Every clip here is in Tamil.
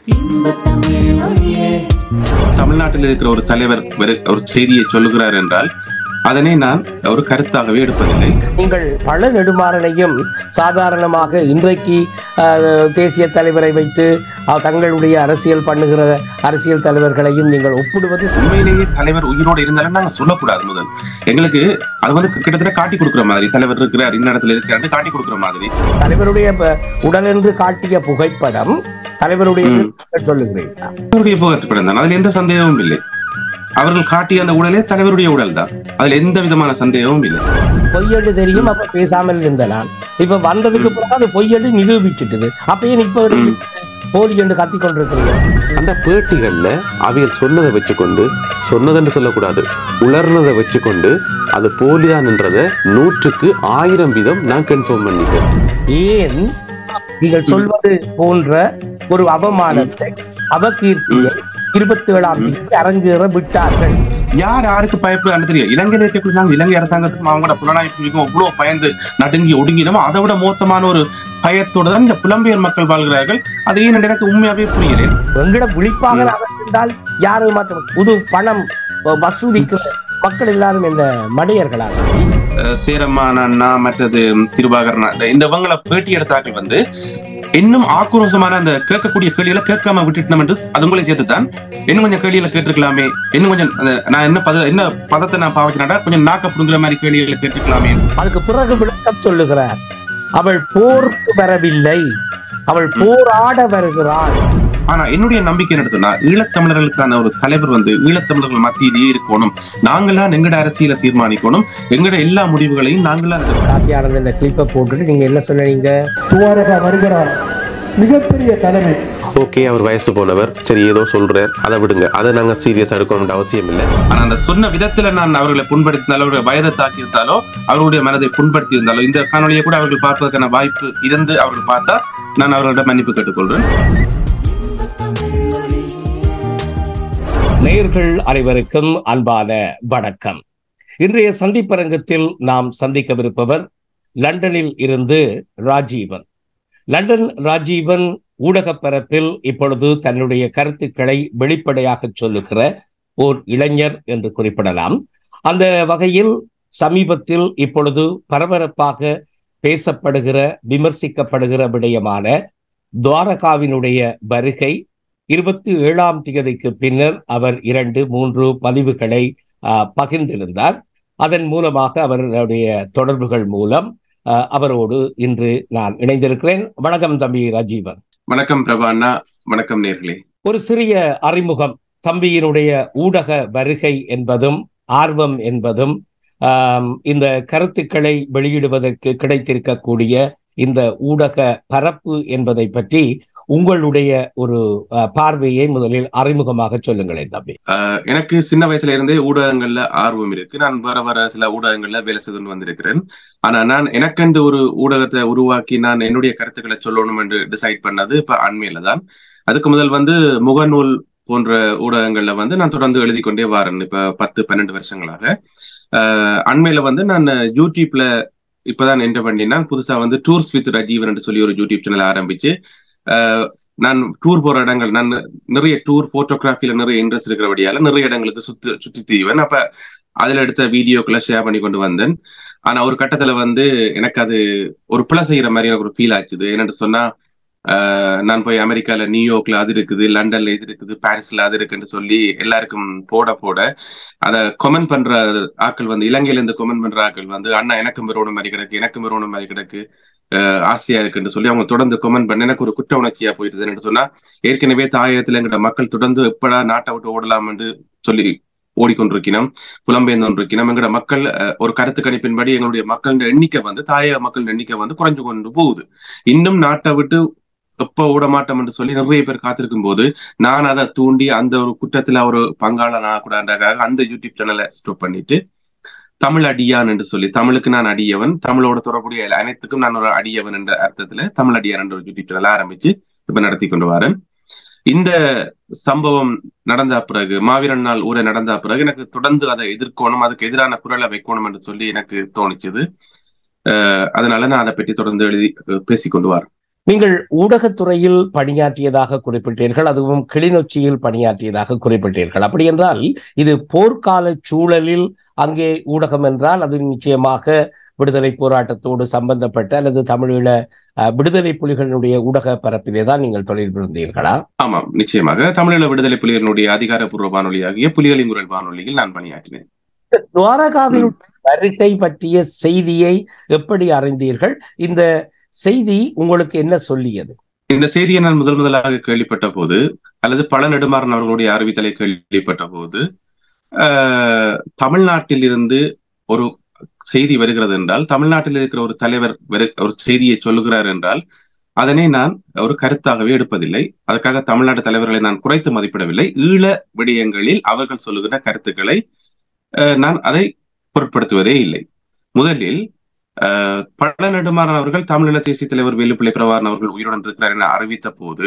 தமிழ்நாட்டில் இருக்கிற ஒரு தலைவர் வெறு- ஒரு செய்தியை சொல்லுகிறார் என்றால் அதனை நான் ஒரு கருத்தாகவே எடுப்பதில்லை நீங்கள் பல நெடுமாறனையும் சாதாரணமாக இன்றைக்கு அஹ், தேசிய தலைவரை வைத்து அஹ், தங்களுடைய அரசியல் பண்ணுகிற அரசியல் தலைவர்களையும் நீங்கள் ஒப்பிடுவது உண்மையிலேயே தலைவர் உயிரோடு இருந்தாலும் நாங்க சொல்லக்கூடாது முதல் எங்களுக்கு அது வந்து கிட்டத்தட்ட காட்டி கொடுக்குற மாதிரி தலைவர் இருக்கிறார் இந்த இடத்துல இருக்கிறாரு காட்டி கொடுக்குற மாதிரி தலைவருடைய ப- உடலென்று காட்டிய புகைப்படம் தலைவருடைய ம். சொல்லுகிறீர்களா தலைவருடைய புகைப்படம் தான் அதுல எந்த சந்தேகமும் இல்லை அவர்கள் காட்டிய அந்த உடலே தலைவருடைய உடல் தான் அதுல எந்த விதமான சந்தேகமும் இல்லை பொய்யடு தெரியும் அப்ப பேசாமல் இருந்த நான் இப்ப வந்ததுக்கு பிறகு அது பொய்யடு நிரூபிச்சிட்டுது அப்ப ஏன் இப்ப ஒரு போலி என்று கத்தி கொண்டிருக்கிறீங்க அந்த பேட்டிகள்ல அவைகள் சொன்னதை வச்சுக்கொண்டு சொன்னதுன்னு சொல்லக்கூடாது உலர்னதை வச்சுக்கொண்டு அது போலிதான்ன்றத நூற்றுக்கு ஆயிரம் வீதம் நான் கன்ஃபார்ம் பண்ணிட்டேன் ஏன் நீங்கள் சொல்வது போன்ற ஒரு அவமானத்தை அவகீர்த்தியை இருபத்தி ஏழாம் தேதி அரங்கேற விட்டார்கள் யார் யாருக்கு பயப்படுறான்னு தெரியும் இலங்கையில இருக்கக்கூடிய நாங்க இலங்கை அரசாங்கத்துக்கும் அவங்களோட புலனாய்வுக்கும் இவ்வளவு பயந்து நடுங்கி ஒடுங்கினோம் அதை விட மோசமான ஒரு பயத்தோட தான் இந்த புலம்பெயர் மக்கள் வாழ்கிறார்கள் அது ஏன் என்று எனக்கு உண்மையாவே புரியல எங்கட விழிப்பாக இருந்தால் யாரும் மாற்றம் புது பணம் அஹ், வசூலிக்கிற மக்கள் எல்லாரும் இந்த மடையர்களாக அஹ் சேரம்மா அண்ணா மற்றது திருபாகரன் இந்த- இந்த இவங்களை பேட்டி எடுத்தாக்கள் வந்து இன்னும் ஆக்ரோஷமான அந்த கேட்கக்கூடிய கேள்விகளை கேட்காம விட்டுட்டோம் என்று அது உங்களை சேர்த்து தான் இன்னும் கொஞ்சம் கேள்விகளை கேட்டிருக்கலாமே இன்னும் கொஞ்சம் அந்த நான் என்ன பத என்ன பதத்தை நான் பாவிக்கிறேன்டா கொஞ்சம் நாக்க புடுங்குற மாதிரி கேள்விகளை கேட்டிருக்கலாமே அதுக்கு பிறகு விளக்கம் சொல்லுகிறார் அவள் போருக்கு வரவில்லை அவள் போராட வருகிறாள் ஆனா என்னுடைய நம்பிக்கை என்ன எடுத்தோம்னா ஈழத்தமிழர்களுக்கான ஒரு தலைவர் வந்து ஈழத்தமிழர்கள் மத்தியிலேயே இருக்கணும் நாங்களா எங்கட அரசியலை தீர்மானிக்கணும் எங்கட எல்லா முடிவுகளையும் நாங்களா எடுக்கணும். காசி ஆனந்த் இந்த கிளிப்பை போட்டுட்டு நீங்க என்ன சொன்னீங்க துவாரகா வருகிறார் மிகப்பெரிய தலைமை ஓகே அவர் வயசு போனவர் சரி ஏதோ சொல்றார் அதை விடுங்க அதை நாங்க சீரியஸ் எடுக்கணும்னு அவசியம் இல்லை ஆனா அந்த சொன்ன விதத்துல நான் அவர்களை புண்படுத்தினாலோ அவருடைய வயதை தாக்கியிருந்தாலோ அவருடைய மனதை புண்படுத்தி இருந்தாலோ இந்த காணொலியை கூட அவர்கள் பார்ப்பதற்கான வாய்ப்பு இருந்து அவர்கள் பார்த்தா நான் அவர்களிடம் மன்னிப்பு கேட்டுக்கொள்றேன் நேயர்கள் அனைவருக்கும் அன்பான வணக்கம் இன்றைய சந்திப்பரங்கத்தில் நாம் சந்திக்கவிருப்பவர் லண்டனில் இருந்து ராஜீவன் லண்டன் ராஜீவன் ஊடகப் பரப்பில் இப்பொழுது தன்னுடைய கருத்துக்களை வெளிப்படையாக சொல்லுகிற ஓர் இளைஞர் என்று குறிப்பிடலாம் அந்த வகையில் சமீபத்தில் இப்பொழுது பரபரப்பாக பேசப்படுகிற விமர்சிக்கப்படுகிற விடயமான துவாரகாவினுடைய வருகை இருபத்தி ஏழாம் தேதிக்கு பின்னர் அவர் இரண்டு மூன்று பதிவுகளை ஆஹ், பகிர்ந்திருந்தார் அதன் மூலமாக அவருடைய தொடர்புகள் மூலம் ஆஹ், அவரோடு இன்று நான் இணைந்திருக்கிறேன் வணக்கம் தம்பி ராஜீவன் வணக்கம் பிரபா அண்ணா வணக்கம் நேர்களே ஒரு சிறிய அறிமுகம் தம்பியினுடைய ஊடக வருகை என்பதும் ஆர்வம் என்பதும் ஆம், இந்த கருத்துக்களை வெளியிடுவதற்கு கிடைத்திருக்கக்கூடிய இந்த ஊடக பரப்பு என்பதை பற்றி உங்களுடைய ஒரு அஹ், பார்வையை முதலில் அறிமுகமாக சொல்லுங்களேன் தம்பி அஹ் எனக்கு சின்ன வயசுல இருந்தே ஊடகங்கள்ல ஆர்வம் இருக்கு நான் வர வர சில ஊடகங்கள்ல வேலை செய்து வந்திருக்கிறேன் ஆனா நான் எனக்கென்று ஒரு ஊடகத்தை உருவாக்கி நான் என்னுடைய கருத்துக்களை சொல்லணும் என்று டிசைட் பண்ணது இப்ப அண்மையில தான் அதுக்கு முதல் வந்து முகநூல் போன்ற ஊடகங்கள்ல வந்து நான் தொடர்ந்து எழுதி கொண்டே வரேன் இப்ப பத்து பன்னெண்டு வருஷங்களாக அஹ் அண்மையில வந்து நான் யூடியூப்ல இப்பதான் என்டர் பண்ணினேன் புதுசா வந்து டூர்ஸ் வித் ரஜீவன் என்று சொல்லி ஒரு யூடியூப் சேனல் ஆரம்பிச்சு அஹ் நான் டூர் போற இடங்கள் நான் நிறைய டூர் போட்டோகிராஃபில நிறைய இன்ட்ரெஸ்ட் இருக்கிறபடியால நிறைய இடங்களுக்கு சுத்து சுற்றி திரிவேன் அப்ப அதுல எடுத்த வீடியோக்களை ஷேர் பண்ணி கொண்டு வந்தேன் ஆனா ஒரு கட்டத்துல வந்து எனக்கு அது ஒரு பிழை செய்யற மாதிரி எனக்கு ஒரு ஃபீல் ஆச்சுது என்னன்னு சொன்னா ஆஹ் நான் போய் அமெரிக்கால நியூயார்க்ல அது இருக்குது லண்டன்ல இது இருக்குது பாரிஸ்ல அது இருக்குன்னு சொல்லி எல்லாருக்கும் போட போட அத கொமெண்ட் பண்ற ஆட்கள் வந்து இலங்கையில இருந்து கொமெண்ட் பண்ற ஆட்கள் வந்து அண்ணா எனக்கும் பெறணும் மாதிரி கிடக்கு எனக்கும் பெறணும் மாதிரி கிடக்கு ஆஹ் ஆசையா இருக்குன்னு சொல்லி அவங்க தொடர்ந்து கொமெண்ட் பண்ண எனக்கு ஒரு குற்ற உணர்ச்சியா போயிடுது என்னன்னு சொன்னா ஏற்கனவே தாயகத்துல எங்கிட்ட மக்கள் தொடர்ந்து எப்படா நாட்டை விட்டு ஓடலாம் என்று சொல்லி ஓடிக்கொண்டிருக்கிறோம் புலம்பெயர்ந்து கொண்டிருக்கிறோம் எங்களோட மக்கள் அஹ், ஒரு கருத்து கணிப்பின்படி எங்களுடைய மக்களின் எண்ணிக்கை வந்து தாயக மக்களின் எண்ணிக்கை வந்து குறைஞ்சு கொண்டு போகுது இன்னும் நாட்டை விட்டு எப்ப ஓட மாட்டோம் என்று சொல்லி நிறைய பேர் காத்திருக்கும் போது நான் அதை தூண்டி அந்த ஒரு குற்றத்துல ஒரு பங்காளன் ஆகக்கூடாதுக்காக அந்த யூடியூப் சேனலை ஸ்டாப் பண்ணிட்டு தமிழ் அடியான் என்று சொல்லி தமிழுக்கு நான் அடியவன் தமிழோட தொடர்புடைய அனைத்துக்கும் நான் ஒரு அடியவன் என்ற அர்த்தத்துல தமிழ் அடியான் என்ற ஒரு யூடியூப் சேனல் ஆரம்பிச்சு இப்ப நடத்தி கொண்டு வரேன் இந்த சம்பவம் நடந்த பிறகு மாவீரன் நாள் ஊரை நடந்த பிறகு எனக்கு தொடர்ந்து அதை எதிர்க்கணும் அதுக்கு எதிரான குரலை வைக்கணும் என்று சொல்லி எனக்கு தோணிச்சது அஹ் அதனால நான் அதை பற்றி தொடர்ந்து எழுதி அஹ் பேசிக்கொண்டு வரேன் நீங்கள் ஊடகத்துறையில் பணியாற்றியதாக குறிப்பிட்டீர்கள் அதுவும் கிளிநொச்சியில் பணியாற்றியதாக குறிப்பிட்டீர்கள் அப்படி என்றால் இது போர்க்கால சூழலில் அங்கே ஊடகம் என்றால் அது நிச்சயமாக விடுதலை போராட்டத்தோடு சம்பந்தப்பட்ட அல்லது தமிழீழ அஹ், விடுதலை புலிகளினுடைய ஊடக பரப்பிலே தான் நீங்கள் தொழில் புரிந்தீர்களா ஆமாம் நிச்சயமாக தமிழீழ விடுதலை புலிகளினுடைய அதிகாரப்பூர்வ வானொலியாகிய புலிகளின் குரல் வானொலியில் நான் பணியாற்றினேன் துவாரகாவின் வருகை பற்றிய செய்தியை எப்படி அறிந்தீர்கள் இந்த செய்தி உங்களுக்கு என்ன சொல்லியது இந்த செய்தியை நான் முதல் முதலாக கேள்விப்பட்ட போது அல்லது பல நெடுமாறன் அவர்களுடைய அறிவித்தலை கேள்விப்பட்ட போது ஆஹ், தமிழ்நாட்டில் இருந்து ஒரு செய்தி வருகிறது என்றால் தமிழ்நாட்டில் இருக்கிற ஒரு தலைவர் வெறு- ஒரு செய்தியை சொல்லுகிறார் என்றால் அதனை நான் ஒரு கருத்தாகவே எடுப்பதில்லை அதுக்காக தமிழ்நாட்டு தலைவர்களை நான் குறைத்து மதிப்பிடவில்லை ஈழ விடயங்களில் அவர்கள் சொல்லுகிற கருத்துக்களை ஆஹ், நான் அதை பொருட்படுத்துவதே இல்லை முதலில் ஆஹ், பல நெடுமாறன் அவர்கள் தமிழீழ தேசிய தலைவர் வேலுப்பிள்ளை பிரபாகரன் அவர்கள் உயிருடன் இருக்கிறார் என அறிவித்த போது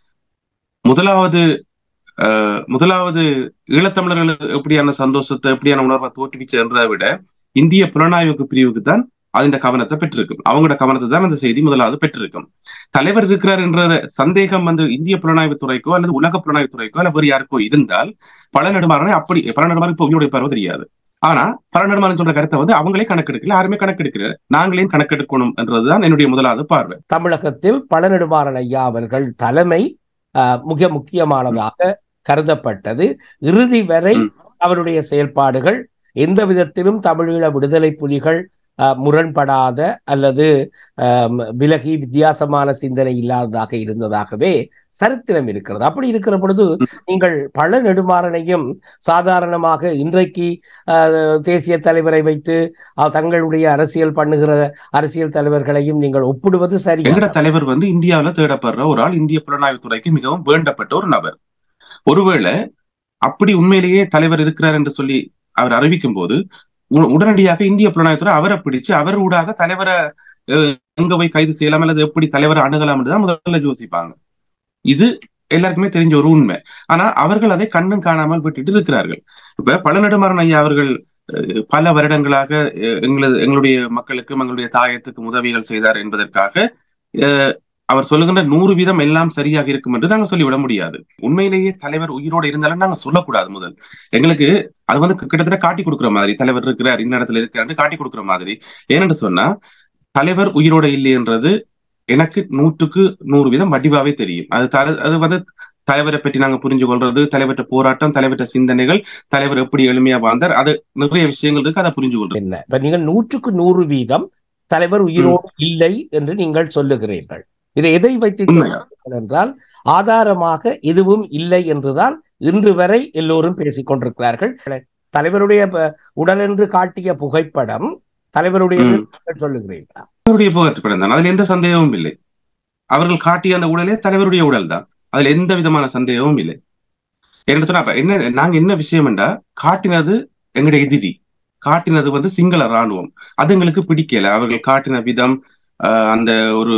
முதலாவது ஆஹ், முதலாவது ஈழத்தமிழர்கள் எப்படியான சந்தோஷத்தை எப்படியான உணர்வை தோற்றுவிச்சு என்றதை விட இந்திய புலனாய்வு பிரிவுக்கு தான் அதிண்ட கவனத்தை பெற்றிருக்கும் அவங்களோட கவனத்தை தான் அந்த செய்தி முதலாவது பெற்றிருக்கும் தலைவர் இருக்கிறார் என்ற சந்தேகம் வந்து இந்திய புலனாய்வு துறைக்கோ அல்லது உலக புலனாய்வு துறைக்கோ அல்லது வேறு யாருக்கோ இருந்தால் பல நெடுமாறனை அப்படி பல நெடுமாறன் இப்போ உயிரோட பருவ தெரியாது ஆனா பல நெடுமாறன் சொல்ற கருத்தை வந்து அவங்களே கணக்கெடுக்கல யாருமே கணக்கெடுக்கல நாங்களே கணக்கெடுக்கணும் என்றதுதான் என்னுடைய முதலாவது பார்வை தமிழகத்தில் பழநெடுமாறன் ஐயா அவர்கள் தலைமை அஹ், மிக முக்கியமானதாக கருதப்பட்டது இறுதி வரை ம். அவருடைய செயல்பாடுகள் எந்த விதத்திலும் தமிழீழ விடுதலை புலிகள் அஹ், முரண்படாத அல்லது அஹ், விலகி வித்தியாசமான சிந்தனை இல்லாததாக இருந்ததாகவே சரித்திரம் இருக்கிறது அப்படி இருக்கிற பொழுது நீங்கள் பல நெடுமாறனையும் சாதாரணமாக இன்றைக்கு அஹ், தேசிய தலைவரை வைத்து அஹ், தங்களுடைய அரசியல் பண்ணுகிற அரசியல் தலைவர்களையும் நீங்கள் ஒப்பிடுவது சரி எங்கட தலைவர் வந்து இந்தியாவுல தேடப்படுற ஒரு ஆள் இந்திய புலனாய்வு துறைக்கு மிகவும் வேண்டப்பட்ட ஒரு நபர் ஒருவேளை அப்படி உண்மையிலேயே தலைவர் இருக்கிறார் என்று சொல்லி அவர் அறிவிக்கும் போது உ- உடனடியாக இந்திய புலனாய்வுத்துறை அவரை பிடிச்சு அவர் ஊடாக தலைவரை அஹ், எங்க போய் கைது செய்யலாம் அல்லது எப்படி தலைவரை அணுகலாம் தான் முதல்ல யோசிப்பாங்க இது எல்லாருக்குமே தெரிஞ்ச ஒரு உண்மை ஆனா அவர்கள் அதை கண்ணும் காணாமல் விட்டுட்டு இருக்கிறார்கள் இப்ப பழநெடுமாறன் ஐயா அவர்கள் அஹ், பல வருடங்களாக அஹ், எங்களது எங்களுடைய மக்களுக்கும் எங்களுடைய தாயத்துக்கும் உதவிகள் செய்தார் என்பதற்காக அஹ், அவர் சொல்லுகின்ற நூறு வீதம் எல்லாம் சரியாக இருக்கும் என்று நாங்க சொல்லிவிட முடியாது உண்மையிலேயே தலைவர் உயிரோடு இருந்தாலும் நாங்க சொல்லக்கூடாது முதல் எங்களுக்கு அது வந்து கிட்டத்தட்ட காட்டி கொடுக்குற மாதிரி தலைவர் இருக்கிறார் இந்த இடத்துல இருக்கிறார் காட்டி கொடுக்குற மாதிரி ஏனென்று சொன்னா தலைவர் உயிரோட இல்லைன்றது எனக்கு நூற்றுக்கு நூறு வீதம் வடிவாவே தெரியும் அது தர- அது வந்து தலைவரை பற்றி நாங்க புரிஞ்சு கொள்றது தலைவர்கிட்ட போராட்டம் தலைவர்கிட்ட சிந்தனைகள் தலைவர் எப்படி எளிமையா வாழ்ந்தார் அது நிறைய விஷயங்கள் இருக்கு அதை புரிஞ்சு கொள்றது என்ன இப்ப நீங்கள் நூற்றுக்கு நூறு வீதம் தலைவர் உயிரோடு இல்லை என்று நீங்கள் சொல்லுகிறீர்கள் இதை எதை வைத்து உண்மையா? சொல்லுகிறீர்கள் என்றால் ஆதாரமாக எதுவும் இல்லை என்றுதான் இன்று வரை எல்லோரும் பேசிக் கொண்டிருக்கிறார்கள் தலைவருடைய ப- உடல் என்று காட்டிய புகைப்படம் தலைவருடைய ம். சொல்லுகிறீர்களா தலைவருடைய புகைப்படம் தான் அதுல எந்த சந்தேகமும் இல்லை அவர்கள் காட்டிய அந்த உடலே தலைவருடைய உடல் தான் அதுல எந்த விதமான சந்தேகமும் இல்லை என்ன சொன்னா அப்ப என்ன நாங்க என்ன விஷயம் என்றா காட்டினது எங்களுடைய எதிரி காட்டினது வந்து சிங்கள ராணுவம் அது எங்களுக்கு பிடிக்கல அவர்கள் காட்டின விதம் ஆஹ், அந்த ஒரு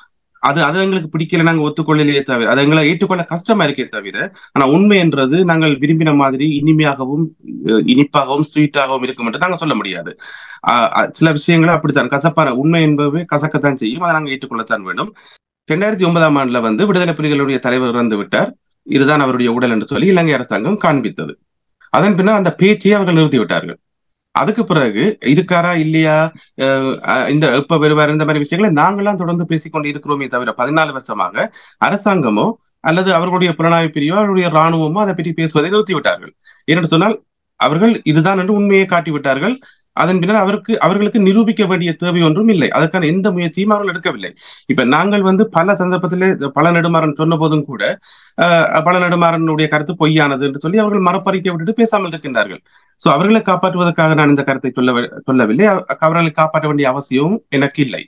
அது அது எங்களுக்கு பிடிக்கல நாங்க ஒத்துக்கொள்ளலையே தவிர அதை எங்களை ஏற்றுக்கொள்ள கஷ்டமா இருக்கே தவிர ஆனா உண்மை என்றது நாங்கள் விரும்பின மாதிரி இனிமையாகவும் அஹ், இனிப்பாகவும் ஸ்வீட்டாகவும் இருக்கும் என்று நாங்க சொல்ல முடியாது ஆஹ், அஹ், சில விஷயங்களை அப்படித்தான் கசப்பான உண்மை என்பது கசக்கத்தான் செய்யும் அதை நாங்க ஏற்றுக்கொள்ளத்தான் வேண்டும் ரெண்டாயிரத்தி ஒன்பதாம் ஆண்டுல வந்து விடுதலை புலிகளுடைய தலைவர் இறந்து விட்டார் இதுதான் அவருடைய உடல் என்று சொல்லி இலங்கை அரசாங்கம் காண்பித்தது அதன் பின்னர் அந்த பேச்சையே அவர்கள் நிறுத்தி விட்டார்கள் அதுக்கு பிறகு இருக்காரா இல்லையா அஹ் அஹ் இந்த இப்ப வருவார் இந்த மாதிரி விஷயங்களை நாங்களாம் தொடர்ந்து பேசிக்கொண்டு இருக்கிறோமே தவிர பதினாலு வருஷமாக அரசாங்கமோ அல்லது அவர்களுடைய புலனாய்வு பிரிவோ அவருடைய ராணுவமோ அதை பற்றி பேசுவதை நிறுத்தி விட்டார்கள் ஏனென்று சொன்னால் அவர்கள் இதுதான் என்று உண்மையை காட்டி விட்டார்கள் அதன் பின்னர் அவருக்கு அவர்களுக்கு நிரூபிக்க வேண்டிய தேவை ஒன்றும் இல்லை அதற்கான எந்த முயற்சியும் அவர்கள் எடுக்கவில்லை இப்ப நாங்கள் வந்து பல சந்தர்ப்பத்திலே பல நெடுமாறன் சொன்ன போதும் கூட அஹ், பல நெடுமாறனுடைய கருத்து பொய்யானது என்று சொல்லி அவர்கள் மறுப்பறிக்க விட்டுட்டு பேசாமல் இருக்கின்றார்கள் சோ அவர்களை காப்பாற்றுவதற்காக நான் இந்த கருத்தை சொல்ல சொல்லவில்லை அவ- அவர்களை காப்பாற்ற வேண்டிய அவசியமும் எனக்கு இல்லை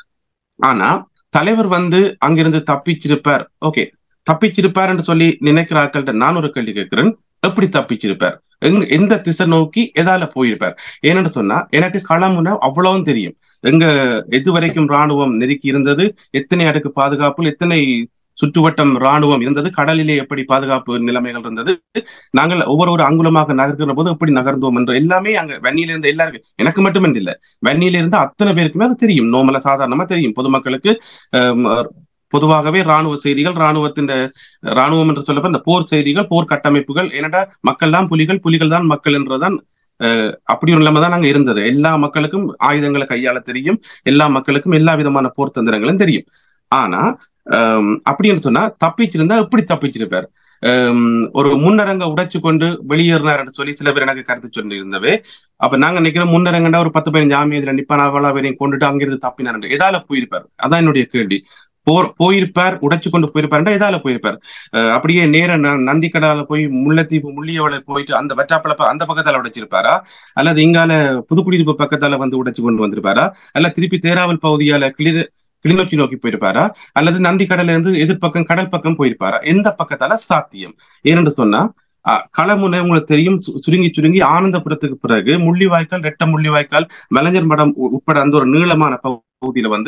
ஆனா தலைவர் வந்து அங்கிருந்து தப்பிச்சிருப்பார் ஓகே தப்பிச்சிருப்பார் என்று சொல்லி நினைக்கிற ஆட்கள்கிட்ட நான் ஒரு கேள்வி கேட்கிறேன் எப்படி தப்பிச்சிருப்பார் எங்க எந்த திசை நோக்கி எதால போயிருப்பார் ஏன்னு சொன்னா எனக்கு களமுன அவ்வளவும் தெரியும் எங்க எது வரைக்கும் ராணுவம் நெருக்கி இருந்தது எத்தனை அடுக்கு பாதுகாப்பு எத்தனை சுற்றுவட்டம் ராணுவம் இருந்தது கடலிலே எப்படி பாதுகாப்பு நிலைமைகள் இருந்தது நாங்கள் ஒவ்வொரு ஒரு அங்குலமாக நகர்கிற போது எப்படி நகர்ந்தோம் என்று எல்லாமே அங்க வன்னியில இருந்த எல்லாருக்கும் எனக்கு மட்டுமன்று இல்ல வன்னியில இருந்த அத்தனை பேருக்குமே அது தெரியும் நோமல சாதாரணமா தெரியும் பொதுமக்களுக்கு ஆம், பொதுவாகவே ராணுவ செய்திகள் ராணுவத்தின் ராணுவம் என்று சொல்லப்ப இந்த போர் செய்திகள் போர் கட்டமைப்புகள் ஏனடா மக்கள் தான் புலிகள் புலிகள் தான் மக்கள் என்றுதான் அஹ், அப்படி ஒரு நிலைமை தான் நாங்க இருந்தது எல்லா மக்களுக்கும் ஆயுதங்களை கையாள தெரியும் எல்லா மக்களுக்கும் எல்லா விதமான போர் தந்திரங்களும் தெரியும் ஆனா ஆம், அப்படின்னு சொன்னா தப்பிச்சிருந்தா எப்படி தப்பிச்சிருப்பார் ஆம், ஒரு முன்னரங்க உடைச்சு கொண்டு வெளியேறினார்னு சொல்லி சில பேர் எனக்கு கருத்து சொல்லி இருந்தவே அப்ப நாங்க நினைக்கிறோம் முன்னரங்கண்டா ஒரு பத்து பதினஞ்சு ஆமியதுல நிப்பான அவ்வளோ பேரையும் கொண்டுட்டு அங்கிருந்து தப்பினார் எதால போயிருப்பார் அதான் என்னுடைய கேள்வி போர் போயிருப்பார் உடைச்சு கொண்டு போயிருப்பாருண்டா எதால போயிருப்பார் அஹ் அப்படியே நேர ந- நந்திக்கடால போய் முல்லைத்தீவு முள்ளியவளை போயிட்டு அந்த வெட்டாப்பழப்ப அந்த பக்கத்தால உடைச்சிருப்பாரா அல்லது இங்கால புதுக்குடியிருப்பு பக்கத்தால வந்து உடைச்சு கொண்டு வந்திருப்பாரா அல்ல திருப்பி தேராவல் பகுதியால கிளி கிளிநொச்சி நோக்கி போயிருப்பாரா அல்லது நந்திக்கடல இருந்து எதிர்ப்பக்கம் கடல் பக்கம் போயிருப்பாரா எந்த பக்கத்தால சாத்தியம் ஏனென்று சொன்னா அஹ், களமுனை உங்களுக்கு தெரியும் சு- சுருங்கி சுருங்கி ஆனந்தபுரத்துக்கு பிறகு முள்ளிவாய்க்கால் ரெட்ட முள்ளிவாய்க்கால் மலைஞர் மடம் உ- உட்பட அந்த ஒரு நீளமான பகுதியில வந்து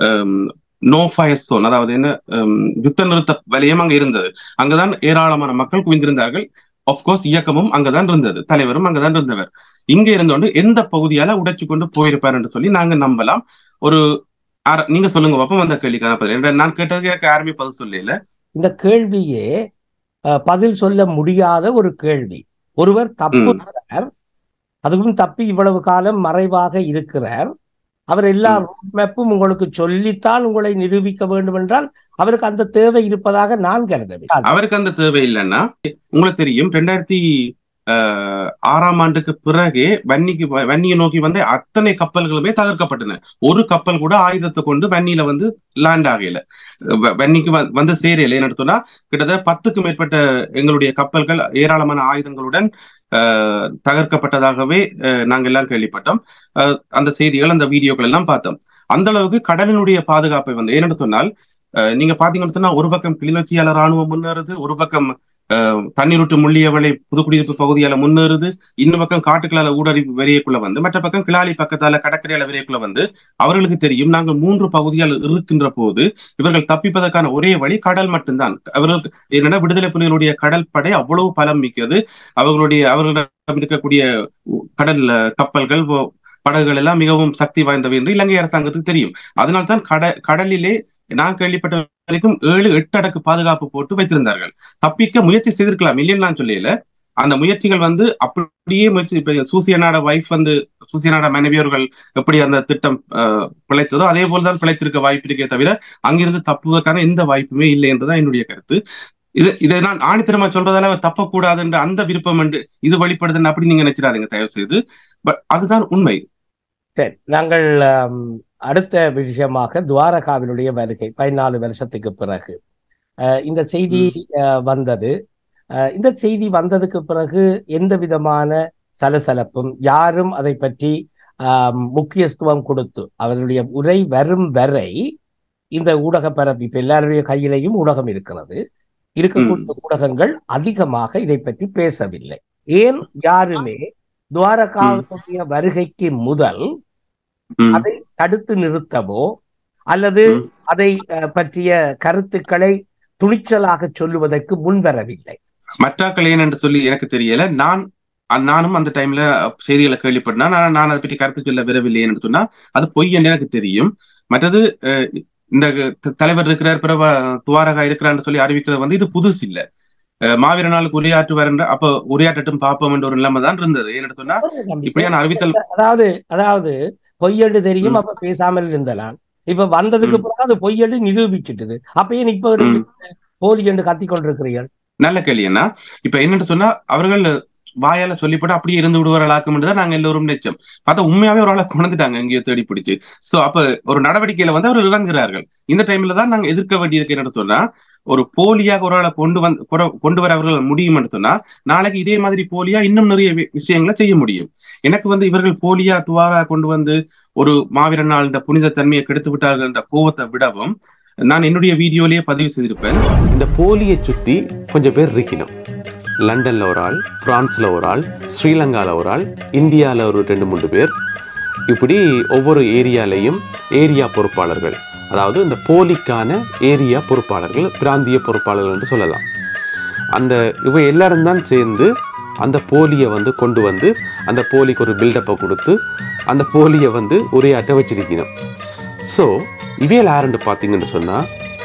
நோ ஃபயர் சோன் அதாவது என்ன ஹம், யுத்த நிறுத்த வலயம் அங்க இருந்தது அங்கதான் ஏராளமான மக்கள் குவிந்திருந்தார்கள் கோர்ஸ் இயக்கமும் அங்கதான் இருந்தது தலைவரும் அங்கதான் இருந்தவர் இங்க இருந்தோண்டு எந்த பகுதியால உடைச்சு கொண்டு போயிருப்பார் என்று சொல்லி நாங்க நம்பலாம் ஒரு அர- நீங்க சொல்லுங்க பாப்போம் அந்த கேள்விக்கான பதில் ஏன்னா நான் கேட்டதுக்கு எனக்கு யாருமே பதில் சொல்லல இந்த கேள்வியே அஹ், பதில் சொல்ல முடியாத ஒரு கேள்வி ஒருவர் தப்பு அதுவும் தப்பி இவ்வளவு காலம் மறைவாக இருக்கிறார் அவர் எல்லா ம். ரூட் மேப்பும் உங்களுக்கு சொல்லித்தான் உங்களை நிரூபிக்க வேண்டும் என்றால் அவருக்கு அந்த தேவை இருப்பதாக நான் கருதவில்லை அவருக்கு அந்த தேவை இல்லைன்னா உங்களுக்கு தெரியும் ரெண்டாயிரத்தி ஆஹ், ஆறாம் ஆண்டுக்கு பிறகு வன்னிக்கு வ- வன்னியை நோக்கி வந்த அத்தனை கப்பல்களுமே தகர்க்கப்பட்டன ஒரு கப்பல் கூட ஆயுதத்தை கொண்டு வன்னியில வந்து லேண்ட் ஆகல வ- வன்னிக்கு வ- வந்து சேரையில என்ன சொன்னா கிட்டத்தட்ட பத்துக்கும் மேற்பட்ட எங்களுடைய கப்பல்கள் ஏராளமான ஆயுதங்களுடன் ஆஹ், தகர்க்கப்பட்டதாகவே ஆஹ், நாங்க எல்லாம் கேள்விப்பட்டோம் ஆஹ், அந்த செய்திகள் அந்த வீடியோக்கள் எல்லாம் பார்த்தோம் அந்த அளவுக்கு கடலினுடைய பாதுகாப்பை வந்து ஏனென்று சொன்னால் ஆஹ், நீங்க பாத்தீங்கன்னு சொன்னா ஒரு பக்கம் கிளிநொச்சியால ராணுவம் முன்னேறுது ஒரு பக்கம் ஆஹ், தண்ணீருட்டு முள்ளியவளை புதுக்குடியிருப்பு பகுதியால முன்னேறுது இன்னும் பக்கம் காட்டுக்களால ஊடறிவு வெளியேக்குள்ள வந்து மற்ற பக்கம் கிளாலி பக்கத்தால கடற்கரையால வெளியேக்குள்ள வந்து அவர்களுக்கு தெரியும் நாங்கள் மூன்று பகுதியால் இருக்கின்ற போது இவர்கள் தப்பிப்பதற்கான ஒரே வழி கடல் மட்டும்தான் அவர்களுக்கு என்னன்னா விடுதலை புலிகளுடைய கடல் படை அவ்வளவு பலம் மிக்கது அவர்களுடைய அவர்களிடம் இருக்கக்கூடிய கடல் அஹ், கப்பல்கள் ஓ- படகுகள் எல்லாம் மிகவும் சக்தி வாய்ந்தவை என்று இலங்கை அரசாங்கத்துக்கு தெரியும் அதனால்தான் கட கடலிலே நான் கேள்விப்பட்ட வரைக்கும் ஏழு எட்டு அடுக்கு பாதுகாப்பு போட்டு வைத்திருந்தார்கள் தப்பிக்க முயற்சி செய்திருக்கலாம் இல்லைன்னு நான் சொல்லல அந்த முயற்சிகள் வந்து அப்படியே முயற்சி இப்ப சூசியனாட வைஃப் வந்து சூசியனாட மனைவியர்கள் எப்படி அந்த திட்டம் அஹ், பிழைத்ததோ அதே போல்தான் பிழைத்திருக்க வாய்ப்பு இருக்கே தவிர அங்கிருந்து தப்புவதற்கான எந்த வாய்ப்புமே இல்லை என்றுதான் என்னுடைய கருத்து இது இதை நான் ஆணித்தரமா சொல்றதால அவர் தப்பக்கூடாது என்ற அந்த விருப்பம் என்று இது வெளிப்படுதுன்னு அப்படி நீங்க நினைச்சிடாதீங்க தயவு செய்து பட் அதுதான் உண்மை சரி நாங்கள் ஆம், அடுத்த விஷயமாக துவாரகாவினுடைய வருகை பதினாலு வருஷத்துக்கு பிறகு அஹ், இந்த செய்தி அஹ், வந்தது அஹ், இந்த செய்தி வந்ததுக்கு பிறகு எந்த விதமான சலசலப்பும் யாரும் அதை பற்றி ஆம், முக்கியத்துவம் கொடுத்து அவருடைய உரை வரும் வரை இந்த ஊடக பரப்பு இப்ப எல்லாருடைய கையிலையும் ஊடகம் இருக்கிறது இருக்கக்கூடிய ஊடகங்கள் அதிகமாக இதை பற்றி பேசவில்லை ஏன் யாருமே துவாரகாவுடைய வருகைக்கு முதல் ம், அதை தடுத்து நிறுத்தவோ அல்லது ம். அதை அஹ், பற்றிய கருத்துக்களை துணிச்சலாக சொல்லுவதற்கு முன்வரவில்லை மற்றாக்கள் ஏன் என்று சொல்லி எனக்கு தெரியல நான் அ- நானும் அந்த டைம்ல செய்திகளை கேள்விப்பட்டேன் நான் நான் அதை பற்றி கருத்து சொல்ல விரவில்லை என்று சொன்னா அது பொய் என்று எனக்கு தெரியும் மற்றது அஹ், இந்த த- தலைவர் இருக்கிறார் பிறகு துவாரகா இருக்கிறான்னு சொல்லி அறிவிக்கிறது வந்து இது புதுசு இல்ல அஹ், மாவீர நாளுக்கு உரையாற்றுவார் என்ற அப்ப உரையாற்றட்டும் பார்ப்போம் என்ற ஒரு நிலைமை தான் இருந்தது ஏன்னு சொன்னா இப்படியான அறிவித்தல் அதாவது அதாவது பொய்யடு தெரியும் ம். அப்ப பேசாமல் இருந்தலாம் இப்ப வந்ததுக்கு ம். பிறகு அது பொய்யடு நிரூபிச்சிட்டுது அப்ப ஏன் இப்ப ம். போலி என்று கத்திக் கொண்டிருக்கிறீர்கள் நல்ல கேள்வி என்ன இப்ப என்னன்னு சொன்னா அவர்கள் வாயால சொல்லிப்பட்டு அப்படியே இருந்து விடுவார்களாக்கும் தான் நாங்க எல்லோரும் நினைச்சோம் பார்த்தா உண்மையாவே ஒரு ஆளை கொண்டுட்டாங்க எங்கேயோ தேடி பிடிச்சு சோ அப்ப ஒரு நடவடிக்கையில வந்து அவர் இறங்குகிறார்கள் இந்த டைம்ல தான் நாங்க எதிர்க்க வேண்டியிருக்கு என்னன்னு சொன்னா ஒரு போலியாக ஒரு ஆளை கொண்டு வந்து கொர- கொண்டு வர அவர்கள் முடியும் என்று சொன்னா நாளைக்கு இதே மாதிரி போலியா இன்னும் நிறைய வி- விஷயங்களை செய்ய முடியும் எனக்கு வந்து இவர்கள் போலியா துவாரா கொண்டு வந்து ஒரு மாவீர நாள் புனித தன்மையை கெடுத்து விட்டார்கள் என்ற கோபத்தை விடவும் நான் என்னுடைய வீடியோலயே பதிவு செய்திருப்பேன் இந்த போலியை சுற்றி கொஞ்சம் பேர் இருக்கணும் லண்டனில் ஒரு ஆள் பிரான்ஸில் ஒரு ஆள் ஸ்ரீலங்காவில் ஒரு ஆள் இந்தியாவில் ஒரு ரெண்டு மூன்று பேர் இப்படி ஒவ்வொரு ஏரியாலையும் ஏரியா பொறுப்பாளர்கள் அதாவது இந்த போலிக்கான ஏரியா பொறுப்பாளர்கள் பிராந்திய பொறுப்பாளர்கள் என்று சொல்லலாம் அந்த இவ எல்லாரும் தான் சேர்ந்து அந்த போலியை வந்து கொண்டு வந்து அந்த போலிக்கு ஒரு பில்டப்பை கொடுத்து அந்த போலியை வந்து உரையாட்ட வச்சிருக்கணும் ஸோ இவையில் யாருன்னு பார்த்தீங்கன்னு சொன்னால்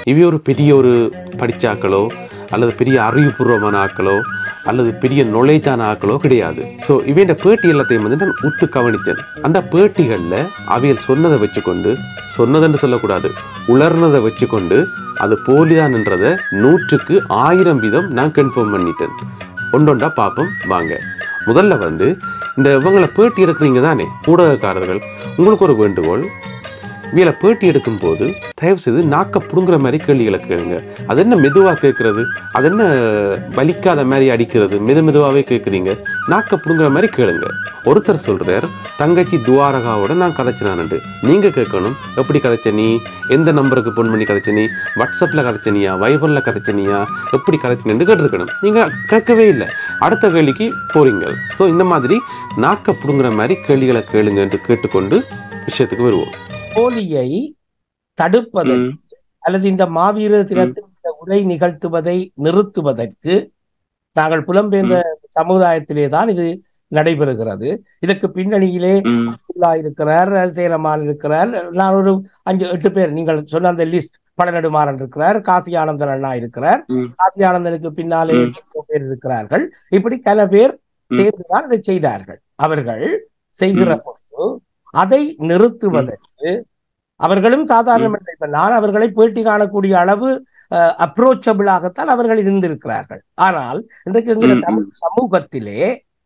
இவை ஒரு பெரிய ஒரு படிச்சாக்களோ அல்லது பெரிய அறிவுபூர்வமான ஆக்களோ அல்லது பெரிய நொலேஜான ஆக்களோ கிடையாது ஸோ இவையோட பேட்டி எல்லாத்தையும் வந்து நான் உத்து கவனித்தேன் அந்த பேட்டிகளில் அவையில் சொன்னதை வச்சுக்கொண்டு சொன்னதுன்னு சொல்லக்கூடாது உலர்னதை வச்சுக்கொண்டு அது போலிதான்ன்றதை நூற்றுக்கு ஆயிரம் வீதம் நான் கன்ஃபார்ம் பண்ணிட்டேன் ஒன்றொண்டா பார்ப்போம் வாங்க முதல்ல வந்து இந்த இவங்களை பேட்டி எடுக்கிறீங்க தானே ஊடகக்காரர்கள் உங்களுக்கு ஒரு வேண்டுகோள் இவளை பேட்டி எடுக்கும் போது தயவு செய்து நாக்க புடுங்குற மாதிரி கேள்விகளை கேளுங்க அது என்ன மெதுவா கேட்கறது அது என்ன வலிக்காத மாதிரி அடிக்கிறது மெது மெதுவாவே கேட்குறீங்க நாக்க புடுங்குற மாதிரி கேளுங்க ஒருத்தர் சொல்றார் தங்கச்சி துவாரகாவோட நான் கதைச்சினான்ட்டு நீங்க கேட்கணும் எப்படி கதைச்ச நீ எந்த நம்பருக்கு ஃபோன் பண்ணி கதைச்ச நீ வாட்ஸ்அப்ல கதைச்சனியா வைபர்ல கதைச்சனியா எப்படி கதைச்சினு கேட்டிருக்கணும் நீங்க கேட்கவே இல்லை அடுத்த கேள்விக்கு போறீங்க ஸோ இந்த மாதிரி நாக்க புடுங்குற மாதிரி கேள்விகளை கேளுங்க என்று கேட்டுக்கொண்டு விஷயத்துக்கு வருவோம் போலியை தடுப்பதற்கு ம், அல்லது இந்த மாவீரர் தினத்தில் இந்த உரை நிகழ்த்துவதை நிறுத்துவதற்கு நாங்கள் புலம்பெயர்ந்த சமுதாயத்திலே தான் இது நடைபெறுகிறது இதற்கு பின்னணியிலே ம், அப்துல்லா இருக்கிறார் சேரமான் இருக்கிறார் நான் ஒரு அஞ்சு எட்டு பேர் நீங்கள் சொன்ன அந்த லிஸ்ட் பழநெடுமாறன் இருக்கிறார் காசி ஆனந்தன் அண்ணா இருக்கிறார் ம். காசி ஆனந்தனுக்கு பின்னாலே ம். எத்தனையோ பேர் இருக்கிறார்கள் இப்படி பல பேர் ம். சேர்ந்துதான் இதை செய்தார்கள் அவர்கள் செய்கிற பொழுது அதை நிறுத்துவதற்கு அவர்களும் சாதாரண இப்ப நான் அவர்களை பேட்டி காணக்கூடிய அளவு அப்ரோச்சபிளாகத்தான் அவர்கள் இருந்திருக்கிறார்கள் ஆனால் இன்றைக்கு என்கிற ம், தமிழ் சமூகத்திலே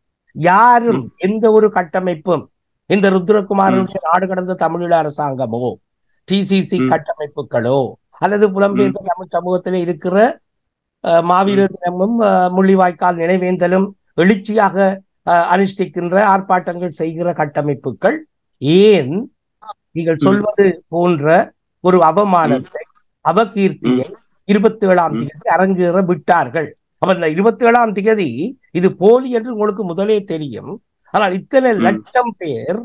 யாரும் எந்த ஒரு கட்டமைப்பும் இந்த ருத்ரகுமாரனுடைய நாடு கடந்த தமிழீழ அரசாங்கமோ டிசிசி ம். கட்டமைப்புகளோ அல்லது புலம்பெயர்ந்த தமிழ் சமூகத்திலே இருக்கிற அஹ், மாவீரர் தினமும் அஹ், முள்ளிவாய்க்கால் நினைவேந்தலும் எழுச்சியாக அஹ், அனுஷ்டிக்கின்ற ஆர்ப்பாட்டங்கள் செய்கிற கட்டமைப்புகள் ஏன் நீங்கள் ம். சொல்வது போன்ற ஒரு அவமானத்தை அவகீர்த்தியை இருபத்தி ஏழாம் ம். தேதி அரங்கேற விட்டார்கள் அப்ப இந்த இருபத்தி ஏழாம் தேதி இது போலி என்று உங்களுக்கு முதலே தெரியும் ஆனால் இத்தனை ம். லட்சம் பேர்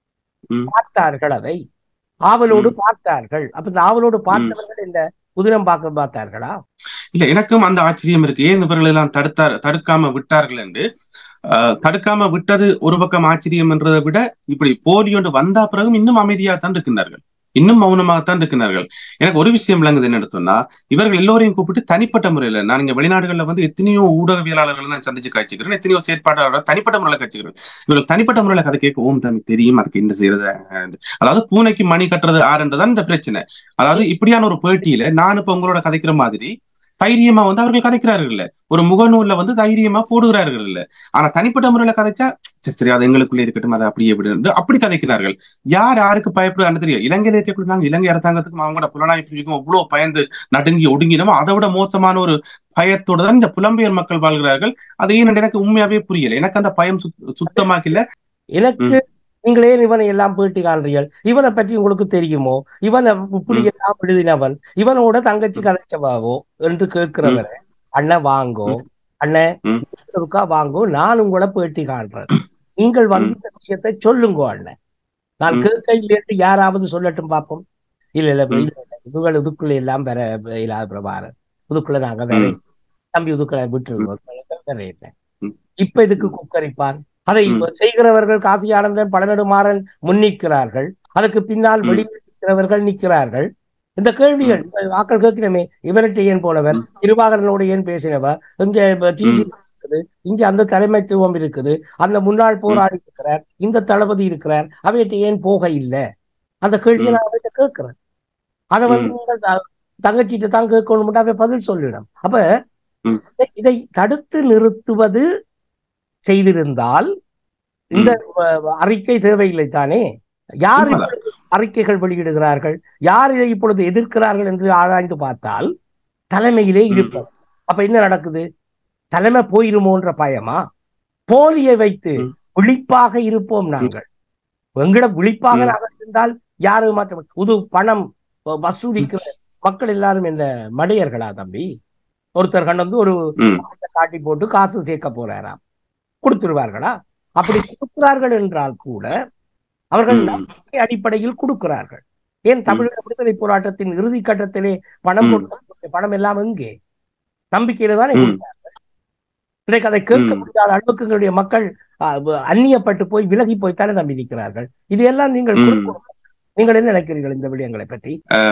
ம். பார்த்தார்கள் அதை ஆவலோடு பார்த்தார்கள் அப்ப இந்த ஆவலோடு பார்த்தவர்கள் இந்த புதினம் பார்க்க பார்த்தார்களா இல்ல எனக்கும் அந்த ஆச்சரியம் இருக்கு ஏன் இவர்கள் எல்லாம் தடுத்தார் தடுக்காம விட்டார்கள் என்று ஆஹ், தடுக்காம விட்டது ஒரு பக்கம் ஆச்சரியம் என்றதை விட இப்படி போலி ஒன்று வந்த பிறகும் இன்னும் அமைதியாகத்தான் இருக்கின்றார்கள் இன்னும் மௌனமாகத்தான் இருக்கின்றார்கள் எனக்கு ஒரு விஷயம் விளங்குது என்னன்னு சொன்னா இவர்கள் எல்லோரையும் கூப்பிட்டு தனிப்பட்ட முறையில நான் இங்க வெளிநாடுகள்ல வந்து எத்தனையோ ஊடகவியலாளர்களை நான் சந்திச்சு காய்ச்சிக்கிறேன் எத்தனையோ செயற்பாட்டாளர்கள் தனிப்பட்ட முறையில காய்ச்சிக்கிறேன் இவர்கள் தனிப்பட்ட முறையில கதை கேட்க ஓம் தம்பி தெரியும் அதுக்கு என்ன செய்யறது அதாவது பூனைக்கு மணி கட்டுறது ஆறுன்றதான் இந்த பிரச்சனை அதாவது இப்படியான ஒரு பேட்டியில நான் இப்ப உங்களோட கதைக்கிற மாதிரி தைரியமா வந்து அவர்கள் கதைக்கிறார்கள் இல்ல ஒரு முகநூல்ல வந்து தைரியமா போடுகிறார்கள் இல்ல ஆனா தனிப்பட்ட முறையில கதைச்சா சரி சரி அது எங்களுக்குள்ளே இருக்கட்டும் அதை அப்படியே விடு அப்படி கதைக்கிறார்கள் யார் யாருக்கு பயப்படுறான்னு தெரியும் இலங்கையில இருக்கக்கூடிய நாங்க இலங்கை அரசாங்கத்துக்கும் அவங்களோட புலனாய்வு பிரிவுக்கும் இவ்வளவு பயந்து நடுங்கி ஒடுங்கினோமோ அதை விட மோசமான ஒரு பயத்தோட தான் இந்த புலம்பெயர் மக்கள் வாழ்கிறார்கள் அது ஏன்னு எனக்கு உண்மையாவே புரியல எனக்கு அந்த பயம் சுத்- சுத்தமாக்கல எனக்கு நீங்களே இவனை எல்லாம் பேட்டி காண்றீர்கள் இவனை பற்றி உங்களுக்கு தெரியுமோ இவன் இப்படி எல்லாம் எழுதினவன் இவனோட தங்கச்சி கதைச்சவாவோ என்று கேட்கிறவரை அண்ணன் வாங்கோ அண்ணன் ம். இருக்கா வாங்கோ நான் உங்களை பேட்டி காண்றேன் நீங்கள் வந்து இந்த விஷயத்தை சொல்லுங்கோ அண்ணன் நான் ம். கேட்கையில் யாராவது சொல்லட்டும் பார்ப்போம் இல்ல இல்ல ம். இல்ல இல்ல. இவங்கள் இதுக்குள்ள எல்லாம் வேற இல்லாத பிரபாரன் இதுக்குள்ள நாங்க வேற ம். தம்பி இதுக்குள்ள விட்டுருவோம் வேற இல்லை ம். இப்ப இதுக்கு குக்கரிப்பான் அதை இப்ப செய்கிறவர்கள் காசி ஆனந்தன் பழநெடுமாறன் முன்னிற்கிறார்கள் அதுக்கு பின்னால் ம். வெளியிருக்கிறவர்கள் நிற்கிறார்கள் இந்த கேள்விகள் ஆக்கள் கேட்கிறமே இவர்கிட்ட ஏன் போனவர் இருபாகரனோடு ஏன் பேசினவர் இங்க டிசி இருக்குது இங்க அந்த தலைமைத்துவம் இருக்குது அந்த முன்னாள் போராடி இருக்கிறார் இந்த தளபதி இருக்கிறார் அவைகிட்ட ஏன் போக இல்லை அந்த கேள்வியை நான் அவர்கிட்ட கேட்கிறேன் அதை வந்து ம். நீங்கள் த- தங்கச்சிட்ட தான் கேட்கணும் அவ பதில் சொல்லிடும் அப்ப ம். இதை- இதை தடுத்து நிறுத்துவது செய்திருந்தால் இந்த அஹ், அறிக்கை தேவையில்லை தானே யார் உண்மைதான். இப்பொழுது அறிக்கைகள் வெளியிடுகிறார்கள் யார் இதை இப்பொழுது எதிர்க்கிறார்கள் என்று ஆராய்ந்து பார்த்தால் தலைமையிலே ம். இருப்பது அப்ப என்ன நடக்குது தலைமை போயிருமோன்ற பயமா போலியை வைத்து ம். விழிப்பாக இருப்போம் நாங்கள் எங்கட விழிப்பாக ம். நாங்கள் இருந்தால் யாரும் மாற்ற புது பணம் வ- வசூலிக்கிற மக்கள் எல்லாரும் இந்த மடையர்களா தம்பி ஒருத்தர் கண்டு வந்து ஒரு ம். பணத்தை காட்டி போட்டு காசு சேர்க்க போறாராம் கொடுத்துருவார்களா அப்படி கொடுக்கிறார்கள் என்றால் கூட அவர்கள் ம். நம்பிக்கை அடிப்படையில் கொடுக்கிறார்கள் ஏன் தமிழக விடுதலை போராட்டத்தின் இறுதி கட்டத்திலே பணம் ம். கொடுத்த பணம் எல்லாம் எங்கே நம்பிக்கையில தானே ம். கொடுத்தார்கள் இன்றைக்கு அதை கேட்க ம். முடியாத அளவுக்கு எங்களுடைய மக்கள் ஆ, வ- அந்நியப்பட்டு போய் விலகி போய்த்தானே நம்பி நிற்கிறார்கள் இது எல்லாம் நீங்கள் ம். கொடுக்கணும். நீங்கள் என்ன நினைக்கிறீர்கள் இந்த விடயங்களை பற்றி ஆம்,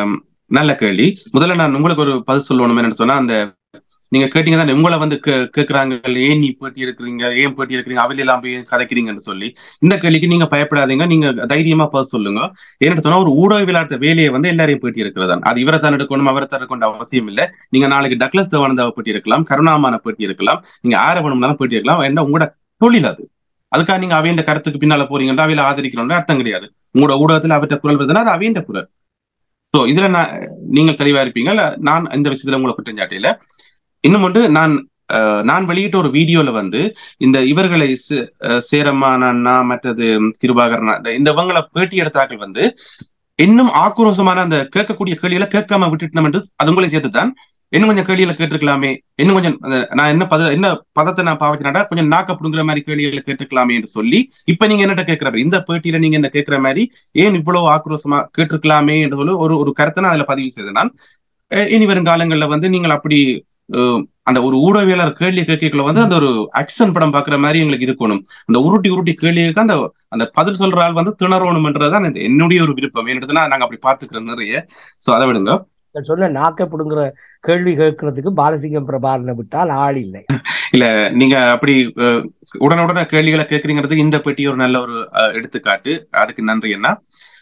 நல்ல கேள்வி முதல்ல நான் உங்களுக்கு ஒரு பதில் சொல்லணும் என்னன்னு சொன்னா அந்த நீங்க கேட்டீங்க தானே உங்களை வந்து கே- கேக்குறாங்க ஏன் நீ பேட்டி எடுக்கிறீங்க ஏன் பேட்டி எடுக்கிறீங்க அவையில எல்லாம் போய் கதைக்கிறீங்கன்னு சொல்லி இந்த கேள்விக்கு நீங்க பயப்படாதீங்க நீங்க தைரியமா பதில் சொல்லுங்க ஏன்னு சொன்னா ஒரு ஊடகவியலாட்ட வேலையை வந்து எல்லாரையும் பேட்டி எடுக்கிறது தான் அது இவரை தான் எடுக்கணும் அவரை தான் எடுக்கணும் அவசியம் இல்லை நீங்க நாளைக்கு டக்ளஸ் தேவானந்தாவை பேட்டி எடுக்கலாம் கருணாமான பேட்டி எடுக்கலாம் நீங்க ஆர வேணும்னாலும் பேட்டி எடுக்கலாம் என்ன உங்களோட தொழில் அது அதுக்காக நீங்க அவையின் கருத்துக்கு பின்னால போறீங்கன்னா அவையில ஆதரிக்கணும்னு அர்த்தம் கிடையாது உங்களோட ஊடகத்துல அவற்றை குரல் வருதுன்னா அது அவையின் குரல் சோ இதுல நான் நீங்கள் தெளிவா இருப்பீங்க இல்ல நான் இந்த விஷயத்துல உங்களை குற்றஞ்சாட்டியில இன்னும் ஒன்று நான் அஹ், நான் வெளியிட்ட ஒரு வீடியோல வந்து இந்த இவர்களை சே- அஹ், சேரம்மான் அண்ணா மற்றது கிருபாகரன் இந்த- இந்த இவங்களை பேட்டி எடுத்தாக்கள் வந்து இன்னும் ஆக்ரோஷமான அந்த கேட்கக்கூடிய கேள்விகளை கேட்காம விட்டுட்டோம் என்று அது உங்களுக்கு சேர்த்துதான் இன்னும் கொஞ்சம் கேள்விகளை கேட்டிருக்கலாமே இன்னும் கொஞ்சம் அந்த- நான் என்ன பத என்ன பதத்தை நான் பாவச்சினாடா கொஞ்சம் நாக்க புடுங்குற மாதிரி கேள்விகளை கேட்டிருக்கலாமே என்று சொல்லி இப்ப நீங்க என்னட்ட கேட்கிற இந்த பேட்டியில நீங்க என்ன கேட்கிற மாதிரி ஏன் இவ்வளவு ஆக்ரோஷமா கேட்டிருக்கலாமே என்று சொல்லி ஒரு ஒரு கருத்தை நான் அதுல பதிவு செய்தேன் நான் அஹ் இனி வரும் காலங்கள்ல வந்து நீங்கள் அப்படி அஹ், அந்த ஒரு ஊடகவியலாளர் கேள்வி கேட்கல வந்து அந்த ஒரு ஆக்ஷன் படம் பாக்குற மாதிரி எங்களுக்கு இருக்கணும் அந்த உருட்டி உருட்டி கேள்விக்கு அந்த அந்த பதில் சொல்ற ஆள் வந்து திணறணும்ன்றதுதான் இந்த- என்னுடைய ஒரு விருப்பம் என்னதுன்னா நாங்க அப்படி பாத்துக்கிறோம் நிறைய சோ அதை விடுங்க நான் சொன்ன நாக்க பிடுங்குற கேள்வி கேட்கறதுக்கு பாலசிங்கம் பிரபாரனை விட்டால் ஆள் இல்லை இல்ல நீங்க அப்படி அஹ், உடனுடனே கேள்விகளை கேட்கறீங்கிறது இந்த பெட்டி ஒரு நல்ல ஒரு அஹ், எடுத்துக்காட்டு அதுக்கு நன்றி என்ன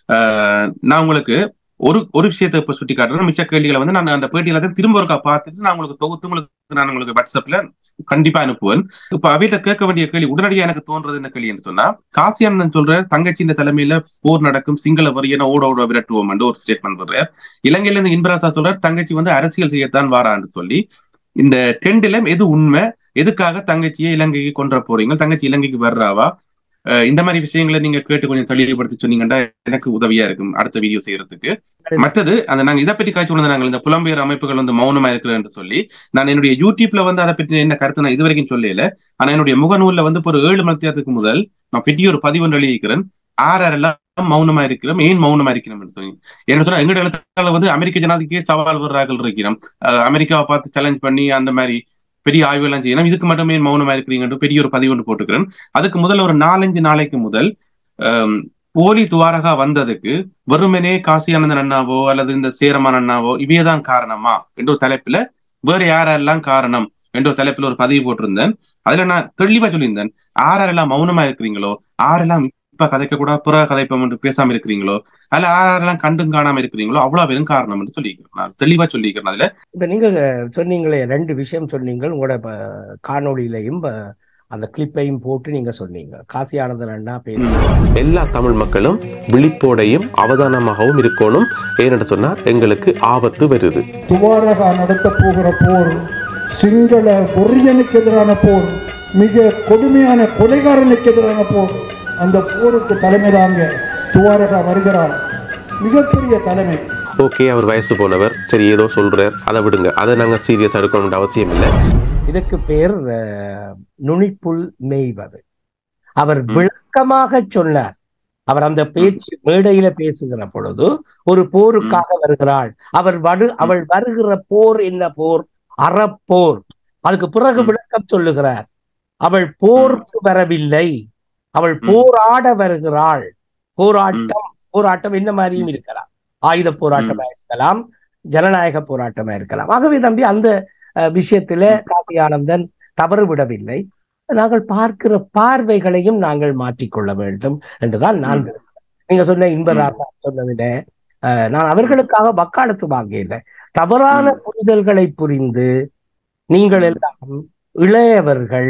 அஹ், நான் உங்களுக்கு ஒரு ஒரு விஷயத்தை இப்ப சுட்டி காட்டுறேன் மிச்ச கேள்விகளை வந்து நான் அந்த பேட்டி எல்லாத்தையும் திரும்ப ஒருக்கா பார்த்துட்டு நான் உங்களுக்கு தொகுத்து உங்களுக்கு நான் உங்களுக்கு வாட்ஸ்அப்ல கண்டிப்பா அனுப்புவேன் இப்ப அவையில கேட்க வேண்டிய கேள்வி உடனடியா எனக்கு தோன்றது என்ன கேள்வி சொன்னா காசியானந்தன் சொல்ற தங்கச்சியின் தலைமையில போர் நடக்கும் சிங்கள வரியன ஓட ஓட விரட்டுவோம் என்று ஒரு ஸ்டேட்மெண்ட் சொல்றார் இலங்கையில இருந்து இன்பராசா சொல்றார் தங்கச்சி வந்து அரசியல் செய்யத்தான் வாரான்னு சொல்லி இந்த டெண்டில எது உண்மை எதுக்காக தங்கச்சியை இலங்கைக்கு கொண்டு போறீங்க தங்கச்சி இலங்கைக்கு வர்றாவா அஹ் இந்த மாதிரி விஷயங்களை நீங்க கேட்டு கொஞ்சம் தெளிவுபடுத்தி சொன்னீங்கன்னா எனக்கு உதவியா இருக்கும் அடுத்த வீடியோ செய்யறதுக்கு மற்றது அந்த நாங்க இதை பற்றி காய்ச்சி உணர்ந்து நாங்கள் இந்த புலம்பெயர் அமைப்புகள் வந்து மௌனமா இருக்கிறது என்று சொல்லி நான் என்னுடைய யூடியூப்ல வந்து அதை பற்றி என்ன கருத்து நான் இது வரைக்கும் சொல்லல ஆனா என்னுடைய முகநூல்ல வந்து இப்போ ஒரு ஏழு மத்தியத்துக்கு முதல் நான் பெரிய ஒரு பதிவு ஒன்று எழுதியிருக்கிறேன் ஆர் யாரெல்லாம் மௌனமா இருக்கிறோம் ஏன் மௌனமா இருக்கிறோம் என்று சொல்லி என்ன சொன்னா எங்க எழுத்தாளர் வந்து அமெரிக்க ஜனாதிபதிக்கே சவால் வர்றார்கள் இருக்கிறோம் அஹ் அமெரிக்காவை பார்த்து சேலஞ்ச் பண்ணி அந்த மாதிரி பெரிய ஆய்வுகள்லாம் செய்யணும் இதுக்கு மட்டுமே மௌனமா இருக்கிறீங்கன்னு பெரிய ஒரு பதிவு ஒன்று போட்டுக்கிறேன் அதுக்கு முதல்ல ஒரு நாலஞ்சு நாளைக்கு முதல் ஆம், போலி துவாரகா வந்ததுக்கு வெறுமனே காசியானந்தன் அண்ணாவோ அல்லது இந்த சேரமான் அண்ணாவோ இவையதான் காரணமா என்ற ஒரு தலைப்புல வேற யாரெல்லாம் காரணம் என்ற ஒரு தலைப்புல ஒரு பதிவு போட்டிருந்தேன் அதுல நான் தெளிவா சொல்லியிருந்தேன் யாரெல்லாம் மௌனமா இருக்கிறீங்களோ யாரெல்லாம் இப்ப கதைக்க கூட புற கதைப்பம் என்று பேசாம இருக்கிறீங்களோ அதுல யாரெல்லாம் கண்டும் காணாம இருக்கிறீங்களோ அவ்வளவு பெரும் காரணம் என்று சொல்லியிருக்கிறேன் நான் தெளிவா சொல்லியிருக்கிறேன் அதுல இப்ப நீங்க சொன்னீங்களே ரெண்டு விஷயம் சொன்னீங்க உங்களோட ப- காணொளியிலையும் ப- அந்த கிளிப்பையும் போட்டு நீங்க சொன்னீங்க காசி ஆனந்தன் அண்ணா பேச எல்லா தமிழ் மக்களும் விழிப்போடையும் அவதானமாகவும் இருக்கணும் ஏன்னு சொன்னா எங்களுக்கு ஆபத்து வருது துவாரகா நடத்த போகிற போர் சிங்கள கொரியனுக்கு எதிரான போர் மிக கொடுமையான கொலைகாரனுக்கு எதிரான போர் அந்த போருக்கு தலைமை தாங்க துவாரகா வருகிறார் மிகப்பெரிய தலைமை ஓகே அவர் வயசு போனவர் சரி ஏதோ சொல்றார் அதை விடுங்க அதை நாங்க சீரியஸ் எடுக்கணும்னு அவசியம் இல்லை இதுக்கு பேர் அஹ், நுனிப்புல் மேய்வது அவர் ம். விளக்கமாக சொன்னார் அவர் அந்த பேச்சு மேடையில பேசுகிற பொழுது ஒரு போருக்காக வருகிறாள் அவர் வரு அவள் வருகிற போர் என்ன போர் அறப்போர் அதுக்கு பிறகு ம். விளக்கம் சொல்லுகிறார் அவள் போருக்கு வரவில்லை அவள் ம். போராட வருகிறாள் போராட்டம் போராட்டம் என்ன மாதிரியும் இருக்கலாம் ஆயுத போராட்டமா இருக்கலாம் ஜனநாயக போராட்டமா இருக்கலாம் ஆகவே தம்பி அந்த அஹ், விஷயத்தில காசி ஆனந்தன் தவறு விடவில்லை நாங்கள் பார்க்கிற பார்வைகளையும் நாங்கள் மாற்றிக்கொள்ள வேண்டும் என்றுதான் நான் ம். விரும்புகிறேன். நீங்க சொன்ன இன்பராசா சொன்னதில அஹ், நான் அவர்களுக்காக வக்காலத்து வாங்கல தவறான புரிதல்களை புரிந்து நீங்கள் எல்லாம் இளையவர்கள்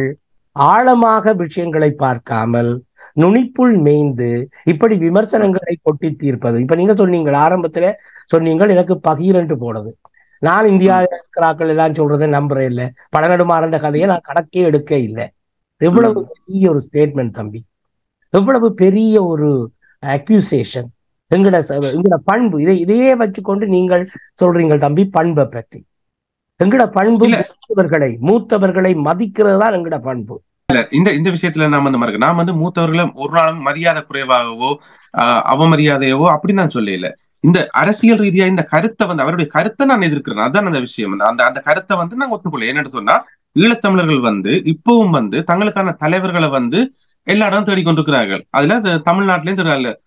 ஆழமாக விஷயங்களை பார்க்காமல் நுனிப்புள் மேய்ந்து இப்படி விமர்சனங்களை கொட்டி தீர்ப்பது இப்ப நீங்க சொன்னீங்க ஆரம்பத்துல சொன்னீங்க எனக்கு பகீரண்டு போனது நான் இந்தியா இருக்கிறாக்கள் எல்லாம் சொல்றதை நம்புறேன் இல்ல பழநடுமாறன்ற கதையை நான் கணக்கே எடுக்க இல்லை எவ்வளவு பெரிய ஒரு ஸ்டேட்மெண்ட் தம்பி எவ்வளவு பெரிய ஒரு அக்யூசேஷன் எங்கட ச- எங்கட பண்பு இதை இதையே வச்சுக்கொண்டு நீங்கள் சொல்றீங்க தம்பி பண்பை பற்றி எங்கட பண்பு இல்ல. மூத்தவர்களை மூத்தவர்களை மதிக்கிறது தான் எங்கட பண்பு இந்த இந்த விஷயத்துல நாம வந்து மறக்க நான் வந்து மூத்தவர்களை ஒரு நாளும் மரியாதை குறைவாகவோ ஆஹ் அவமரியாதையவோ அப்படி நான் சொல்லல இந்த அரசியல் ரீதியா இந்த கருத்தை வந்து அவருடைய கருத்தை நான் எதிர்க்கிறேன் அதான் அந்த விஷயம் அந்த அந்த கருத்தை வந்து நாங்க ஒத்துக்கொள்ள என்னன்னு சொன்னா ஈழத்தமிழர்கள் வந்து இப்பவும் வந்து தங்களுக்கான தலைவர்களை வந்து எல்லா இடம் தேடிக்கொண்டிருக்கிறார்கள் அதுல அது தமிழ்நாட்டிலையும் தெரியல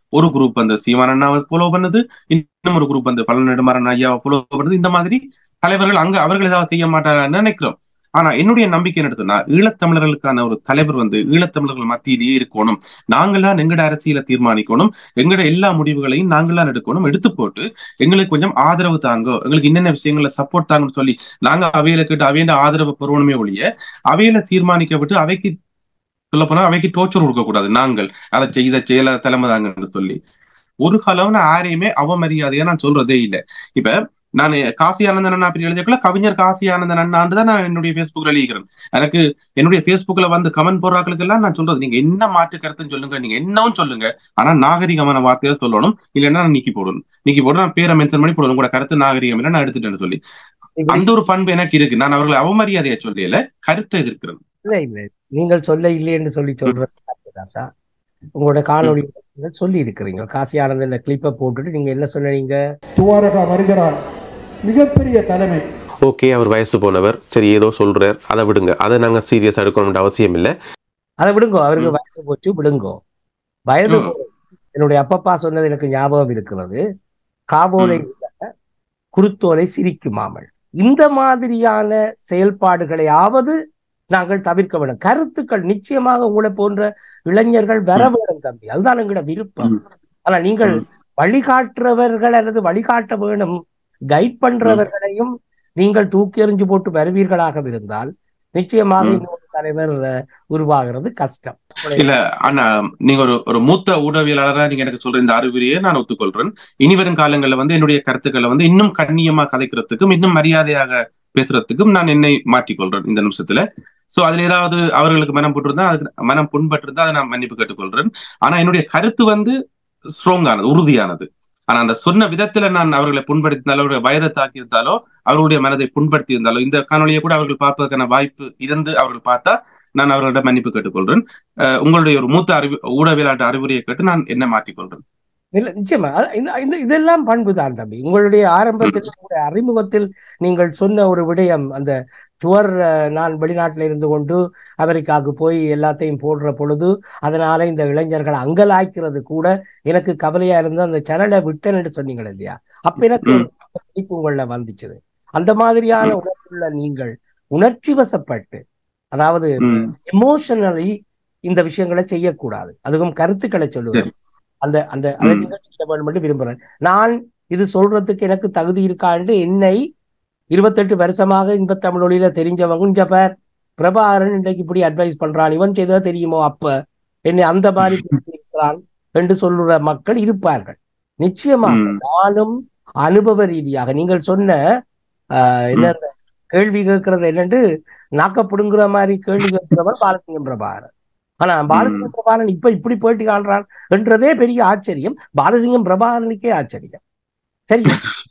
ஒரு குரூப் வந்து சீமான் அண்ணாவை ஃபாலோ பண்ணுது இன்னும் ஒரு குரூப் வந்து பழனிடுமாறன் ஐயாவை ஃபாலோ பண்ணுது இந்த மாதிரி தலைவர்கள் அங்க அவர்கள் ஏதாவது செய்ய மாட்டாங்கன்னு நினைக்கிறோம் ஆனா என்னுடைய நம்பிக்கை என்ன எடுத்தோம்னா ஈழத்தமிழர்களுக்கான ஒரு தலைவர் வந்து ஈழத்தமிழர்கள் மத்தியிலேயே இருக்கணும் நாங்கள் தான் எங்கட அரசியலை தீர்மானிக்கணும் எங்கட எல்லா முடிவுகளையும் நாங்கள் தான் எடுக்கணும் எடுத்து போட்டு எங்களுக்கு கொஞ்சம் ஆதரவு தாங்க எங்களுக்கு என்னென்ன விஷயங்களை சப்போர்ட் தாங்கன்னு சொல்லி நாங்க அவையில கேட்டு அவையோட ஆதரவு பெறணுமே ஒழிய அவையில தீர்மானிக்கப்பட்டு அவைக்கு சொல்ல போனா அவைக்கு டோர்ச்சர் கொடுக்க கூடாது நாங்கள் அதை செய்த செயல தலைமை தாங்கன்னு சொல்லி ஒரு காலம் நான் யாரையுமே அவமரியாதையா நான் சொல்றதே இல்லை இப்ப நான் காசி ஆனந்தன் அண்ணா அப்படி எழுதியக்குள்ள கவிஞர் காசி ஆனந்தன் அண்ணாண்டு தான் நான் என்னுடைய ஃபேஸ்புக்ல எழுதிக்கிறேன் எனக்கு என்னுடைய ஃபேஸ்புக்ல வந்து கமெண்ட் போடுறாக்களுக்கு எல்லாம் நான் சொல்றது நீங்க என்ன மாற்று கருத்துன்னு சொல்லுங்க நீங்க என்னவும் சொல்லுங்க ஆனா நாகரிகமான வார்த்தையை சொல்லணும் இல்லைன்னா நான் நீக்கி போடணும் நீக்கி போட்டு நான் பேரை மென்ஷன் பண்ணி போடணும் கூட கருத்து நாகரிகம் இல்லை நான் எடுத்துட்டேன்னு சொல்லி அந்த ஒரு பண்பு எனக்கு இருக்கு நான் அவர்களை அவமரியாதையை சொல்லல கருத்தை எதிர்க்கிறேன் இல்ல இல்ல நீங்கள் சொல்ல இல்லைன்னு சொல்லி சொல்றது தப்புதாசா உங்களோட காணொளி சொல்லி இருக்கிறீங்க காசி ஆனந்த கிளிப்பை போட்டுட்டு நீங்க என்ன சொன்னீங்க துவாரகா வருகிறார் மிகப்பெரிய தலைமை ஓகே அவர் வயசு போனவர் சரி ஏதோ சொல்றார் அதை விடுங்க அதை நாங்க சீரியஸ் எடுக்கணும்னு அவசியம் இல்லை அதை விடுங்கோ அவருக்கு வயசு போச்சு விடுங்கோ வயது ம். போகுது. என்னுடைய அப்பப்பா சொன்னது எனக்கு ஞாபகம் இருக்கிறது காபோலை விட குருத்தோலை சிரிக்குமாமல் இந்த மாதிரியான செயல்பாடுகளையாவது நாங்கள் தவிர்க்க வேண்டும் கருத்துக்கள் நிச்சயமாக உங்களை போன்ற இளைஞர்கள் வர வேணும் தம்பி அதுதான் எங்களோட விருப்பம் ம். ஆனா நீங்கள் ம். வழிகாட்டுறவர்கள் அல்லது வழிகாட்ட வேணும் கைட் பண்றவர்களையும் நீங்கள் தூக்கி எறிஞ்சு போட்டு வருவீர்களாக இருந்தால் நிச்சயமாக ம். இன்னொரு தலைவர் அஹ், உருவாகிறது கஷ்டம் இல்ல ஆனா நீங்க ஒரு ஒரு மூத்த ஊடகவியலாளரா நீங்க எனக்கு சொல்ற இந்த அறிகுறியை நான் ஒத்துக்கொள்றேன் இனி வரும் காலங்கள்ல வந்து என்னுடைய கருத்துக்களை வந்து இன்னும் கண்ணியமா கதைக்கிறதுக்கும் இன்னும் மரியாதையாக பேசுறதுக்கும் நான் என்னை மாற்றிக்கொள்றேன் இந்த நிமிஷத்துல சோ அதுல ஏதாவது அவர்களுக்கு மனம் போட்டிருந்தா அதுக்கு மனம் புண்பட்டிருந்தா அதை நான் மன்னிப்பு கேட்டுக்கொள்றேன் ஆனா என்னுடைய கருத்து வந்து ஸ்ட்ராங்கானது உறுதியானது ஆனா அந்த சொன்ன விதத்துல நான் அவர்களை புண்படுத்தினாலோ அவருடைய வயதை தாக்கியிருந்தாலோ அவர்களுடைய மனதை புண்படுத்தி இருந்தாலோ இந்த காணொலியை கூட அவர்கள் பார்ப்பதற்கான வாய்ப்பு இருந்து அவர்கள் பார்த்தா நான் அவர்களிடம் மன்னிப்பு கேட்டுக்கொள்றேன் அஹ் உங்களுடைய ஒரு மூத்த அறிவு ஊடகவியலாட்ட அறிவுரையை கேட்டு நான் என்ன மாற்றிக்கொள்றேன் இல்ல நிச்சயமா அது- இந்த- இந்த இதெல்லாம் பண்பு தான் தம்பி உங்களுடைய ஆரம்பத்தில் உங்களுடைய அறிமுகத்தில் நீங்கள் சொன்ன ஒரு விடயம் அந்த சுவர் அஹ், நான் வெளிநாட்டில் இருந்து கொண்டு அமெரிக்காவுக்கு போய் எல்லாத்தையும் போடுற பொழுது அதனால இந்த இளைஞர்கள் அங்கலாய்க்கிறது கூட எனக்கு கவலையா இருந்து அந்த சேனலை விட்டேன்னு சொன்னீங்க இல்லையா அப்ப எனக்கு ஒரு சிரிப்பு உங்கள வந்துச்சுது அந்த மாதிரியான உணர்வுள்ள நீங்கள் உணர்ச்சி வசப்பட்டு அதாவது ம், எமோஷனலி இந்த விஷயங்களை செய்யக்கூடாது அதுவும் கருத்துக்களை சொல்லுவது அந்த அந்த அதை ம். நீங்கள் செய்ய வேண்டும் என்று விரும்புகிறேன் நான் இது சொல்றதுக்கு எனக்கு தகுதி இருக்காண்டு என்னை இருபத்தெட்டு வருஷமாக இன்பத் தமிழ் ஒளியில தெரிஞ்சவங்க இங்க பார் பிரபாகரன் இன்றைக்கு இப்படி அட்வைஸ் பண்றான் இவன் செய்ததா தெரியுமோ அப்ப என்னை அந்த மாதிரி பேசுகிறான் என்று சொல்லுற மக்கள் இருப்பார்கள் நிச்சயமாக ம். நானும் அனுபவ ரீதியாக நீங்கள் சொன்ன ஆஹ், என்ன அந்த கேள்வி கேட்கறது என்னன்னு நாக்க புடுங்குற மாதிரி கேள்வி கேட்கிறவர் பாலசிங்கம் பிரபாகரன் ஆனா பாலசிங்கம் பிரபாகரன் இப்ப இப்படி போயிட்டு காண்றான் என்றதே பெரிய ஆச்சரியம் பாலசிங்கம் பிரபாகரனுக்கே ஆச்சரியம் சரி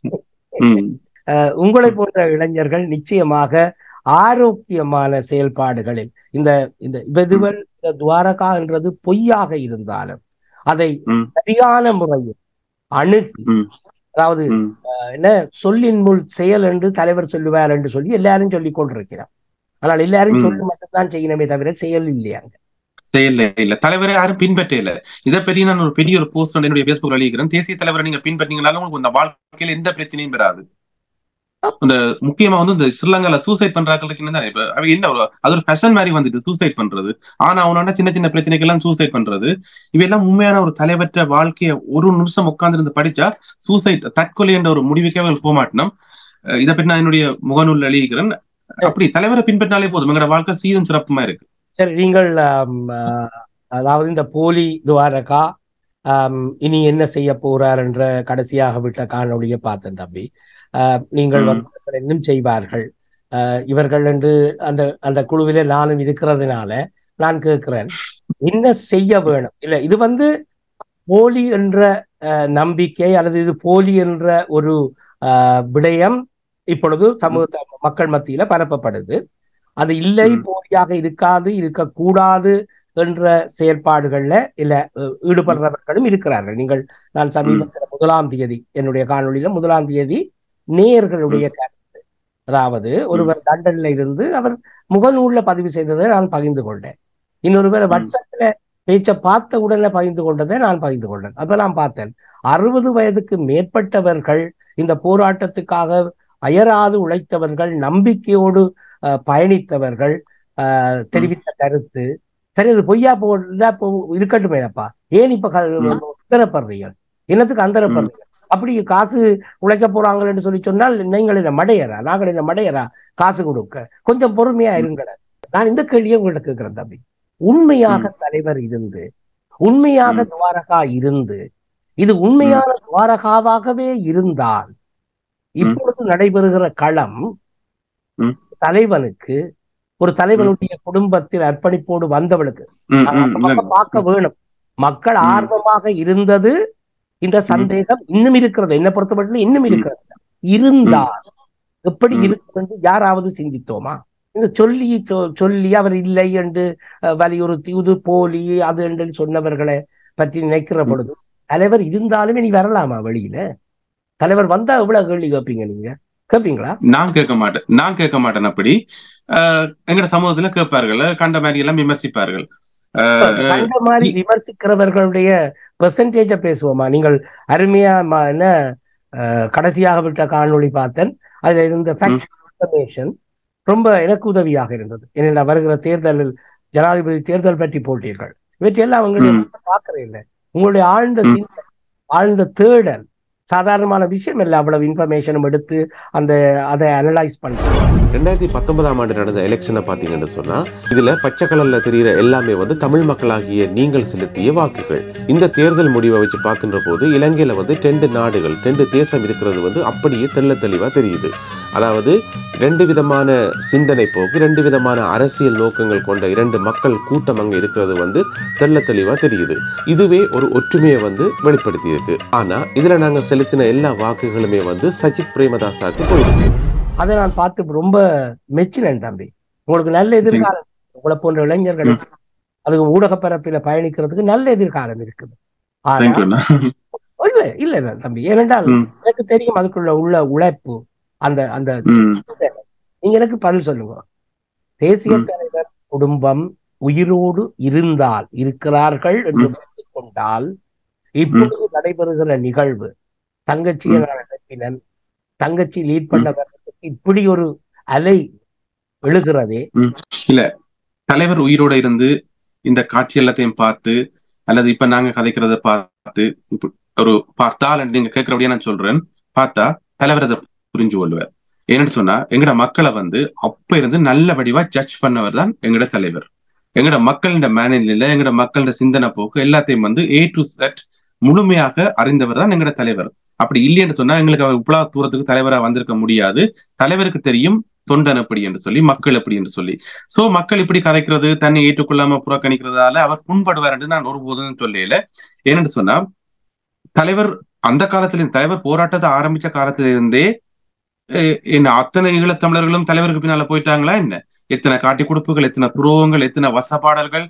ம், அஹ், உங்களை போன்ற இளைஞர்கள் நிச்சயமாக ஆரோக்கியமான செயல்பாடுகளில் இந்த இந்த வெதுவல் இந்த துவாரகா என்றது பொய்யாக இருந்தாலும் அதை ம். சரியான முறையில் அணுகி ம். அதாவது ம். என்ன சொல்லின் முள் செயல் என்று தலைவர் சொல்லுவார் என்று சொல்லி எல்லாரும் சொல்லிக் கொண்டிருக்கிறார் ஆனால் எல்லாரும் ம். சொல்லி மட்டும்தான் செய்யணுமே தவிர செயல் இல்லையாங்க செயல்ல இல்ல தலைவரை யாரும் பின்பற்ற இல்ல இதை பற்றி நான் ஒரு பெரிய ஒரு போஸ்ட் என்னுடைய பேஸ்புக் எழுதிக்கிறேன் தேசிய தலைவரை நீங்க பின்பற்றீங்கனாலும் உங்களுக்கு இந்த வாழ்க்கையில எந்த பிரச்சனையும் பெறாது இந்த முக்கியமா வந்து இந்த ஸ்ரீலங்கால சூசைட் பண்றாங்களுக்கு தான் இப்ப அவ என்ன ஒரு அது ஒரு ஃபேஷன் மாதிரி வந்துட்டு சூசைட் பண்றது ஆனா அவனோட சின்ன சின்ன பிரச்சனைக்கெல்லாம் சூசைட் பண்றது இவையெல்லாம் உண்மையான ஒரு தலைவற்ற வாழ்க்கைய ஒரு நிமிஷம் உட்கார்ந்து இருந்து படிச்சா சூசைட் தற்கொலை என்ற ஒரு முடிவுக்கே அவர்கள் போக மாட்டோம் அஹ் இதை பற்றி நான் என்னுடைய முகநூல் எழுதிக்கிறேன் அப்படி தலைவரை பின்பற்றினாலே போதும் எங்களோட வாழ்க்கை சீரும் சிறப்புமா இருக்கு சரி நீங்கள் ஆம், ஆஹ், அதாவது இந்த போலி துவாரகா ஆம், இனி என்ன செய்ய போறார் என்ற கடைசியாக விட்ட காணொளியை பார்த்தேன் தம்பி ஆஹ், நீங்கள் ம். வந்து இவர்கள் இன்னும் செய்வார்கள் ஆஹ், இவர்கள் என்று அந்த அந்த குழுவிலே நானும் இருக்கிறதுனால நான் கேட்கிறேன் என்ன செய்ய வேணும் இல்ல இது வந்து போலி என்ற ஆஹ், நம்பிக்கை அல்லது இது போலி என்ற ஒரு ஆஹ், விடயம் இப்பொழுது சமூக மக்கள் மத்தியில பரப்பப்படுது அது இல்லை ம். போலியாக இருக்காது இருக்கக்கூடாது என்ற செயற்பாடுகள்ல இல்ல அஹ், ஈடுபடுறவர்களும் இருக்கிறார்கள் நீங்கள் நான் சமீபத்தில் முதலாம் தேதி என்னுடைய காணொளியில முதலாம் தேதி நேயர்களுடைய கருத்து அதாவது ஒருவர் லண்டன்ல இருந்து அவர் முகநூல்ல பதிவு செய்ததை நான் பகிர்ந்து கொண்டேன் இன்னொருவர் ம். வாட்ஸ்அப்ல பேச்சை பார்த்த உடனே பகிர்ந்து கொண்டதை நான் பகிர்ந்து கொண்டேன் அப்ப நான் பார்த்தேன் அறுபது வயதுக்கு மேற்பட்டவர்கள் இந்த போராட்டத்துக்காக அயராது உழைத்தவர்கள் நம்பிக்கையோடு அஹ், பயணித்தவர்கள் அஹ், தெரிவித்த கருத்து சரி அது பொய்யா போதா போ இருக்கட்டுமேப்பா ஏன் இப்ப அந்தரப்படுறீங்க என்னத்துக்கு அந்தரப்படுறீங்க அப்படி காசு உழைக்க போறாங்கன்னு சொல்லி சொன்னால் நீங்கள் என்ன மடையரா நாங்கள் என்ன மடையரா காசு கொடுக்க கொஞ்சம் பொறுமையா இருங்கள நான் இந்த கேள்வியை உங்கள்கிட்ட கேட்கிறேன் தம்பி உண்மையாக தலைவர் இருந்து உண்மையாக ம். துவாரகா இருந்து இது உண்மையான துவாரகாவாகவே இருந்தால் இப்பொழுது நடைபெறுகிற களம் ம். தலைவனுக்கு ஒரு தலைவனுடைய குடும்பத்தில் அர்ப்பணிப்போடு வந்தவளுக்கு ம், அது ம், அந்த இல்ல. பக்கம் பார்க்க வேணும் மக்கள் ம். ஆர்வமாக இருந்தது இந்த சந்தேகம் இன்னும் இருக்கிறது என்ன பொறுத்த மட்டும் இன்னும் இருக்கிறது இருந்தால் எப்படி ம். இருக்கும் என்று யாராவது சிந்தித்தோமா இந்த சொல்லி சொ- சொல்லி அவர் இல்லை என்று அஹ், வலியுறுத்தி இது போலி அது என்று சொன்னவர்களை பற்றி நினைக்கிற ம். பொழுது தலைவர் இருந்தாலுமே நீ வரலாமா வெளியில தலைவர் வந்தா எவ்வளவு கேள்வி கேட்பீங்க நீங்க கேட்பீங்களா நான் கேட்க மாட்டேன் நான் கேட்க மாட்டேன் அப்படி ஆஹ் எங்கட சமூகத்துல கேட்பார்கள் கண்ட மாதிரி எல்லாம் விமர்சிப்பார்கள் ஆஹ் கண்ட மாதிரி விமர்சிக்கிறவர்களுடைய பெர்சன்டேஜ பேசுவோமா நீங்கள் அருமையா ம- என்ன அஹ், கடைசியாக விட்ட காணொளி பார்த்தேன் அதுல இருந்த இன்ஃபர்மேஷன் ரொம்ப எனக்கு உதவியாக இருந்தது ஏன்னா வருகிற தேர்தலில் ஜனாதிபதி தேர்தல் பற்றி போட்டீர்கள் இவற்றையெல்லாம் அவங்களுடைய ம். பார்க்கறே இல்லை உங்களுடைய ஆழ்ந்த ம். சிந்தனை ஆழ்ந்த தேடல் சாதாரணமான விஷயம் இல்லை அவ்வளவு இன்ஃபர்மேஷனும் எடுத்து அந்த அதை அனலைஸ் பண்றது ரெண்டாயிரத்தி பத்தொன்பதாம் ஆண்டு நடந்த எலெக்ஷனை பார்த்தீங்கன்னு சொன்னா இதுல பச்சை கலர்ல தெரிகிற எல்லாமே வந்து தமிழ் மக்களாகிய நீங்கள் செலுத்திய வாக்குகள் இந்த தேர்தல் முடிவை வச்சு பார்க்கின்ற போது இலங்கையில வந்து ரெண்டு நாடுகள் ரெண்டு தேசம் இருக்கிறது வந்து அப்படியே தெள்ள தெளிவா தெரியுது அதாவது ரெண்டு விதமான சிந்தனை போக்கு ரெண்டு விதமான அரசியல் நோக்கங்கள் கொண்ட இரண்டு மக்கள் கூட்டம் அங்க இருக்கிறது வந்து தெள்ள தெளிவா தெரியுது இதுவே ஒரு ஒற்றுமையை வந்து வெளிப்படுத்தி இருக்கு ஆனா இதுல நாங்க செலுத்தின எல்லா வாக்குகளுமே வந்து சஜித் பிரேமதாசாக்கு போயிருக்கு அதை நான் பார்த்து ரொம்ப மெச்சினேன் தம்பி உங்களுக்கு நல்ல எதிர்காலம் உங்களை போன்ற இளைஞர்களுக்கு அதுக்கு ஊடக பரப்பில பயணிக்கிறதுக்கு நல்ல எதிர்காலம் இருக்குது ஆனா தேங்க்யூ அண்ணா இல்ல இல்ல இல்ல தம்பி ஏனென்றால் ம், எனக்கு தெரியும் அதுக்குள்ள உள்ள உழைப்பு அந்த அந்த ம், நீங்க எனக்கு பதில் சொல்லுங்க தேசிய ம். தலைவர் குடும்பம் உயிரோடு இருந்தால் இருக்கிறார்கள் என்று வைத்துக் கொண்டால் இப்பொழுது நடைபெறுகிற நிகழ்வு தங்கச்சியை ம். நான் அனுப்பினேன் தங்கச்சி லீட் பண்ணவர்களுக்கு இப்படி ஒரு அலை எழுகிறதே இல்ல தலைவர் உயிரோட இருந்து இந்த காட்சி எல்லாத்தையும் பார்த்து அல்லது இப்ப நாங்க கதைக்கிறத பார்த்து இப்ப ஒரு பார்த்தால் நீங்க கேட்கிறபடியா நான் சொல்றேன் பார்த்தா தலைவர் அதை புரிஞ்சு கொள்வார் ஏன்னு சொன்னா எங்கட மக்களை வந்து அப்ப இருந்து நல்ல வடிவா ஜட்ஜ் பண்ணவர் தான் எங்கட தலைவர் எங்கட மக்களின் மேனநிலையில எங்கட மக்களின் சிந்தனை போக்கு எல்லாத்தையும் வந்து ஏ டு செட் முழுமையாக அறிந்தவர் தான் எங்கட தலைவர் அப்படி இல்லைன்னு சொன்னா எங்களுக்கு அவர் இவ்வளவு தூரத்துக்கு தலைவரா வந்திருக்க முடியாது தலைவருக்கு தெரியும் தொண்டன் எப்படி என்று சொல்லி மக்கள் எப்படி என்று சொல்லி சோ மக்கள் இப்படி கதைக்கிறது தன்னை ஏற்றுக்கொள்ளாம புறக்கணிக்கிறதால அவர் புண்படுவார் என்று நான் ஒருபோதும் சொல்லல ஏன்னு சொன்னா தலைவர் அந்த காலத்துல தலைவர் போராட்டத்தை ஆரம்பிச்ச காலத்துல இருந்தே அஹ், என்ன அத்தனை ஈழத்தமிழர்களும் தலைவருக்கு பின்னால போயிட்டாங்களா என்ன எத்தனை காட்டி கொடுப்புகள் எத்தனை துரோகங்கள் எத்தனை வசப்பாடல்கள்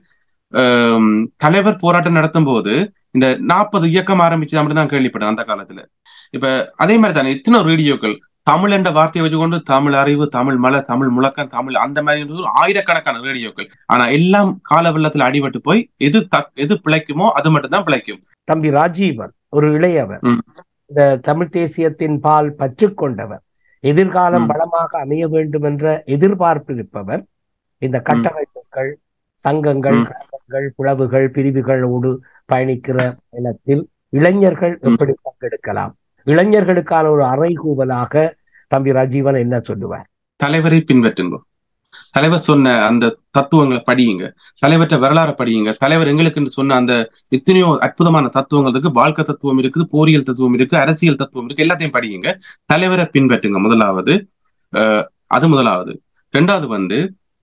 ஆம், தலைவர் போராட்டம் நடத்தும் போது இந்த நாற்பது இயக்கம் ஆரம்பிச்சு அப்படின்னு நான் கேள்விப்பட்டேன் அந்த காலத்துல இப்ப அதே மாதிரி தானே எத்தனை ரேடியோக்கள் தமிழ் என்ற வார்த்தையை வச்சுக்கொண்டு தமிழ் அறிவு தமிழ் மலை தமிழ் முழக்கம் தமிழ் அந்த மாதிரி ஒரு ஆயிரக்கணக்கான ரேடியோக்கள் ஆனா எல்லாம் கால வெள்ளத்துல அடிபட்டு போய் எது தக் எது பிழைக்குமோ அது மட்டும் தான் பிழைக்கும் தம்பி ராஜீவன் ஒரு இளையவர் ம். இந்த தமிழ் தேசியத்தின் பால் பற்று கொண்டவர் எதிர்காலம் ம். பலமாக அமைய வேண்டும் என்ற எதிர்பார்ப்பு இருப்பவர் இந்த கட்டமைப்புகள் சங்கங்கள் ம். கழகங்கள் புலவுகள் பிரிவுகளோடு பயணிக்கிற இடத்தில் இளைஞர்கள் ம். எப்படி பங்கெடுக்கலாம் இளைஞர்களுக்கான ஒரு அறைகூவலாக தம்பி ராஜீவன் என்ன சொல்லுவார் தலைவரை பின்பற்றுங்க தலைவர் சொன்ன அந்த தத்துவங்களை படியுங்க தலைவர்கிட்ட வரலாறு படியுங்க தலைவர் எங்களுக்கு சொன்ன அந்த எத்தனையோ அற்புதமான தத்துவங்கள் இருக்கு வாழ்க்கை தத்துவம் இருக்குது போரியல் தத்துவம் இருக்கு அரசியல் தத்துவம் இருக்கு எல்லாத்தையும் படியுங்க தலைவரை பின்பற்றுங்க முதலாவது அஹ், அது முதலாவது ரெண்டாவது வந்து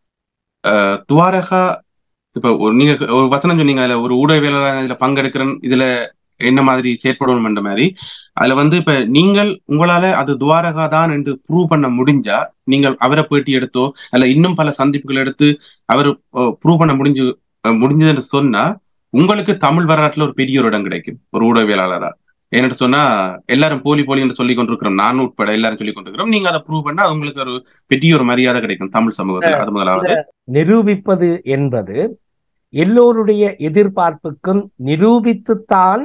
அஹ், துவாரகா இப்ப ஒரு- நீங்க ஒரு வசனம் சொன்னீங்க அதுல ஒரு ஊடகவியலாளர் இதுல பங்கெடுக்கிறேன் இதுல என்ன மாதிரி செயற்படணும் என்ற மாதிரி அதுல வந்து இப்ப நீங்கள் உங்களால அது துவாரகா தான் என்று ப்ரூவ் பண்ண முடிஞ்சா நீங்கள் அவரை பேட்டி எடுத்தோ அல்ல இன்னும் பல சந்திப்புகள் எடுத்து அவர் ப்ரூவ் பண்ண முடிஞ்சு அஹ், முடிஞ்சதுன்னு சொன்னா உங்களுக்கு தமிழ் வரலாற்றுல ஒரு பெரிய ஒரு இடம் கிடைக்கும் ஒரு ஊடகவியலாளரா ஏன்னு சொன்னா எல்லாரும் போலி போலி என்று சொல்லி கொண்டிருக்கிறோம் நான் உட்பட எல்லாரும் சொல்லி கொண்டிருக்கிறோம் நீங்க அதை ப்ரூவ் பண்ணா உங்களுக்கு ஒரு பெரிய ஒரு மரியாதை கிடைக்கும் தமிழ் சமூகத்துல அது முதலாவது நிரூபிப்பது என்பது எல்லோருடைய எதிர்பார்ப்புக்கும் நிரூபித்துத்தான்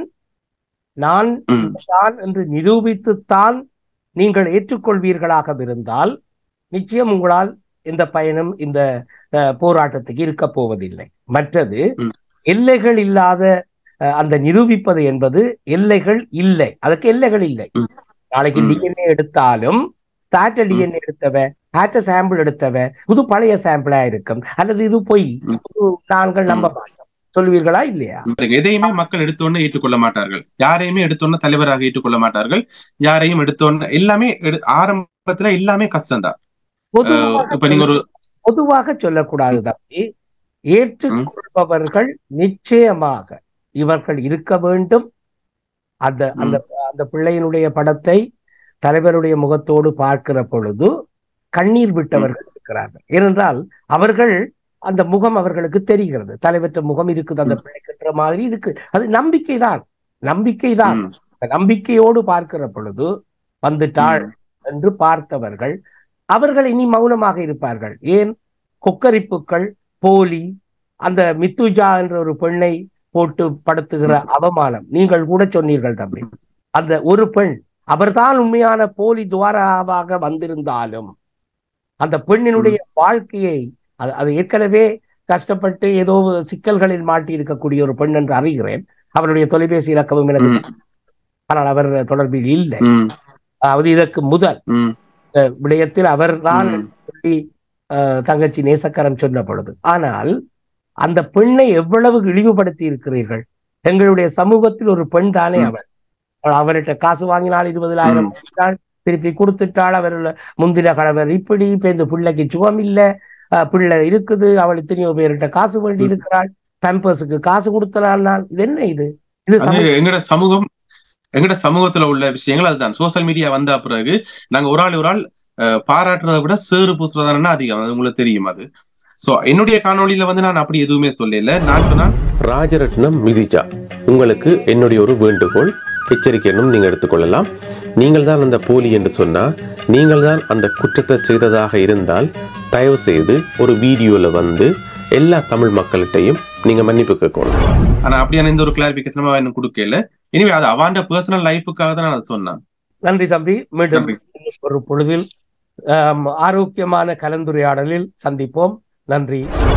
நான் ம். தான் என்று நிரூபித்துத்தான் நீங்கள் ஏற்றுக்கொள்வீர்களாக இருந்தால் நிச்சயம் உங்களால் இந்த பயணம் இந்த அஹ், போராட்டத்துக்கு இருக்க போவதில்லை மற்றது ம். எல்லைகள் இல்லாத அஹ், அந்த நிரூபிப்பது என்பது எல்லைகள் இல்லை அதுக்கு எல்லைகள் இல்லை ம். நாளைக்கு ம். டிஎன்ஏ எடுத்தாலும் தாட்ட டிஎன்ஏ எடுத்தவ ஹேட்ட சாம்பிள் எடுத்தவ இது பழைய சாம்பிளா இருக்கும் அல்லது இது பொய் ம். இது நாங்கள் நம்ப மாட்டோம் சொல்லுவீர்களா இல்லையா பாருங்க, எதையுமே மக்கள் எடுத்தோன்னு ஏற்றுக்கொள்ள மாட்டார்கள் யாரையுமே எடுத்தோன்னு தலைவராக ஏற்றுக்கொள்ள மாட்டார்கள் யாரையும் எடுத்தோன்னு எல்லாமே எடு- ஆரம்பத்துல எல்லாமே கஷ்டம்தான் பொதுவாக இப்ப நீங்க ஒரு பொதுவாக சொல்லக்கூடாது தம்பி ஏற்றுக்கொள்பவர்கள் நிச்சயமாக இவர்கள் இருக்க வேண்டும் அந்த அந்த அந்த பிள்ளையினுடைய படத்தை தலைவருடைய முகத்தோடு பார்க்கிற பொழுது கண்ணீர் விட்டவர்கள் இருக்கிறார்கள் ஏனென்றால் அவர்கள் அந்த முகம் அவர்களுக்கு தெரிகிறது தலைவற்ற முகம் இருக்குது அந்த பிள்ளைக்குன்ற மாதிரி இருக்கு அது நம்பிக்கைதான் நம்பிக்கைதான் ம், அந்த நம்பிக்கையோடு பார்க்கிற பொழுது வந்துட்டாள் என்று பார்த்தவர்கள் அவர்கள் இனி மௌனமாக இருப்பார்கள் ஏன் கொக்கரிப்புக்கள் போலி அந்த மித்துஜா என்ற ஒரு பெண்ணை போட்டு படுத்துகிற அவமானம் நீங்கள் கூட சொன்னீர்கள் தம்பி அந்த ஒரு பெண் அவர்தான் உண்மையான போலி துவாராவாக வந்திருந்தாலும் அந்த பெண்ணினுடைய வாழ்க்கையை அது அது ஏற்கனவே கஷ்டப்பட்டு ஏதோ சிக்கல்களில் மாட்டி இருக்கக்கூடிய ஒரு பெண் என்று அறிகிறேன் அவருடைய தொலைபேசி இலக்கமும் எனக்கு ம், தெரியும். ஆனால் அவர் தொடர்பில் இல்லை ம், அதாவது இதற்கு முதல் ம், அஹ், விடயத்தில் அவர்தான் ம். சொல்லி அஹ், தங்கச்சி நேசக்கரம் சொன்ன பொழுது ஆனால் அந்த பெண்ணை எவ்வளவு இழிவுபடுத்தி இருக்கிறீர்கள் எங்களுடைய சமூகத்தில் ஒரு பெண் தானே ம். அவர் அவர்கிட்ட காசு வாங்கினால் இருபதாயிரம் வாங்கினாள் திருப்பி கொடுத்துட்டாள் அவர் முந்தின கணவர் இப்படி இப்ப இந்த பிள்ளைக்கு சுகம் இல்ல அஹ், பிள்ளை இருக்குது அவள் இத்தனையோ பேர்கிட்ட காசு வேண்டி ம். இருக்கிறாள் பேம்பர்ஸுக்கு காசு கொடுத்தனால் நான் இது என்ன இது இது அது சமூக- எங்கட சமூகம் எங்கட சமூகத்துல உள்ள விஷயங்கள் அதுதான் சோசியல் மீடியா வந்த பிறகு நாங்க ஒரு ஆள் ஒரு ஆள் அஹ், பாராட்டுறதை விட சேறு பூசுறதான அதிகம் அது உங்களுக்கு தெரியும் அது சோ என்னுடைய காணொளியில வந்து நான் அப்படி எதுவுமே சொல்லல நான் சொன்னான் ராஜரட்னம் மிதிஜா உங்களுக்கு என்னுடைய ஒரு வேண்டுகோள் எச்சரிக்கை என்னும் நீங்கள் எடுத்துக்கொள்ளலாம் நீங்கள் தான் அந்த போலி என்று சொன்னால் நீங்கள் தான் அந்த குற்றத்தை செய்ததாக இருந்தால் தயவு செய்து ஒரு வீடியோவில் வந்து எல்லா தமிழ் மக்கள்கிட்டையும் நீங்கள் மன்னிப்பு கேட்கணும் ஆனா அப்படியான எந்த ஒரு கிளாரிபிகேஷனும் எனக்கு கொடுக்கல இனிமே அது அவாண்ட பர்சனல் லைஃபுக்காக தான் நான் அதை சொன்னேன் நன்றி தம்பி மீண்டும் நன்றி. ஒரு பொழுதில் ஆம், ஆரோக்கியமான கலந்துரையாடலில் சந்திப்போம் நன்றி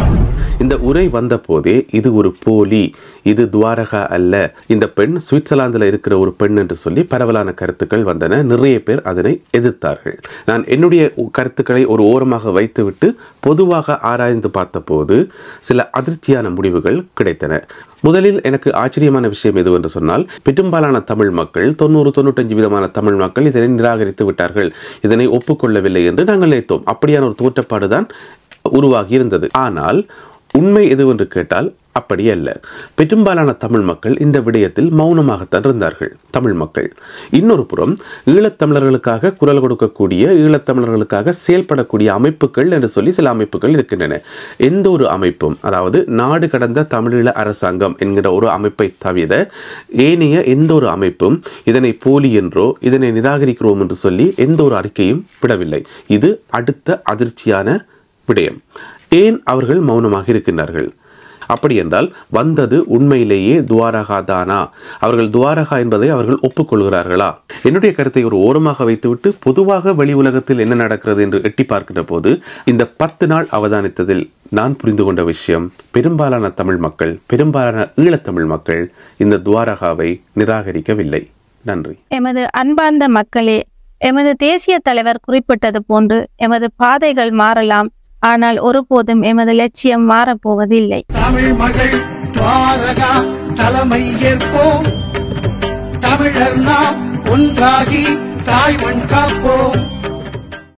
இந்த உரை வந்தபோதே இது ஒரு போலி இது துவாரகா அல்ல இந்த பெண் சுவிட்சர்லாந்தில் இருக்கிற ஒரு பெண் என்று சொல்லி பரவலான கருத்துக்கள் வந்தன நிறைய பேர் அதனை எதிர்த்தார்கள் நான் என்னுடைய கருத்துக்களை ஒரு ஓரமாக வைத்துவிட்டு பொதுவாக ஆராய்ந்து பார்த்தபோது சில அதிர்ச்சியான முடிவுகள் கிடைத்தன முதலில் எனக்கு ஆச்சரியமான விஷயம் எது என்று சொன்னால் பெரும்பாலான தமிழ் மக்கள் தொண்ணூறு தொண்ணூற்றஞ்சு விதமான தமிழ் மக்கள் இதனை நிராகரித்து விட்டார்கள் இதனை ஒப்புக்கொள்ளவில்லை என்று நாங்கள் நினைத்தோம் அப்படியான ஒரு தோற்றப்பாடு தான் உருவாகி இருந்தது ஆனால் உண்மை எதுவென்று கேட்டால் அப்படி அல்ல பெரும்பாலான தமிழ் மக்கள் இந்த விடயத்தில் மௌனமாகத்தான் இருந்தார்கள் தமிழ் மக்கள் இன்னொரு புறம் ஈழத்தமிழர்களுக்காக குரல் கொடுக்கக்கூடிய ஈழத்தமிழர்களுக்காக செயல்படக்கூடிய அமைப்புகள் என்று சொல்லி சில அமைப்புகள் இருக்கின்றன எந்த ஒரு அமைப்பும் அதாவது நாடு கடந்த தமிழீழ அரசாங்கம் என்கிற ஒரு அமைப்பை தவிர ஏனைய எந்த ஒரு அமைப்பும் இதனை போலி என்றோ இதனை நிராகரிக்கிறோம் என்று சொல்லி எந்த ஒரு அறிக்கையும் விடவில்லை இது அடுத்த அதிர்ச்சியான விடயம் ஏன் அவர்கள் மௌனமாக இருக்கின்றார்கள் அப்படி என்றால் வந்தது உண்மையிலேயே துவாரகா தானா அவர்கள் துவாரகா என்பதை அவர்கள் ஒப்புக்கொள்கிறார்களா என்னுடைய கருத்தை ஒரு ஓரமாக வைத்துவிட்டு பொதுவாக வெளி உலகத்தில் என்ன நடக்கிறது என்று எட்டி பார்க்கின்ற போது இந்த பத்து நாள் அவதானித்ததில் நான் புரிந்து கொண்ட விஷயம் பெரும்பாலான தமிழ் மக்கள் பெரும்பாலான ஈழத்தமிழ் மக்கள் இந்த துவாரகாவை நிராகரிக்கவில்லை நன்றி எமது அன்பார்ந்த மக்களே எமது தேசிய தலைவர் குறிப்பிட்டது போன்று எமது பாதைகள் மாறலாம் ஆனால் ஒருபோதும் எமது லட்சியம் மாறப்போவதில்லை தமிழ் மகள் துவாரகா தலைமை ஏற்போம் தமிழர் நாம் ஒன்றாகி தாய்மண் காப்போம்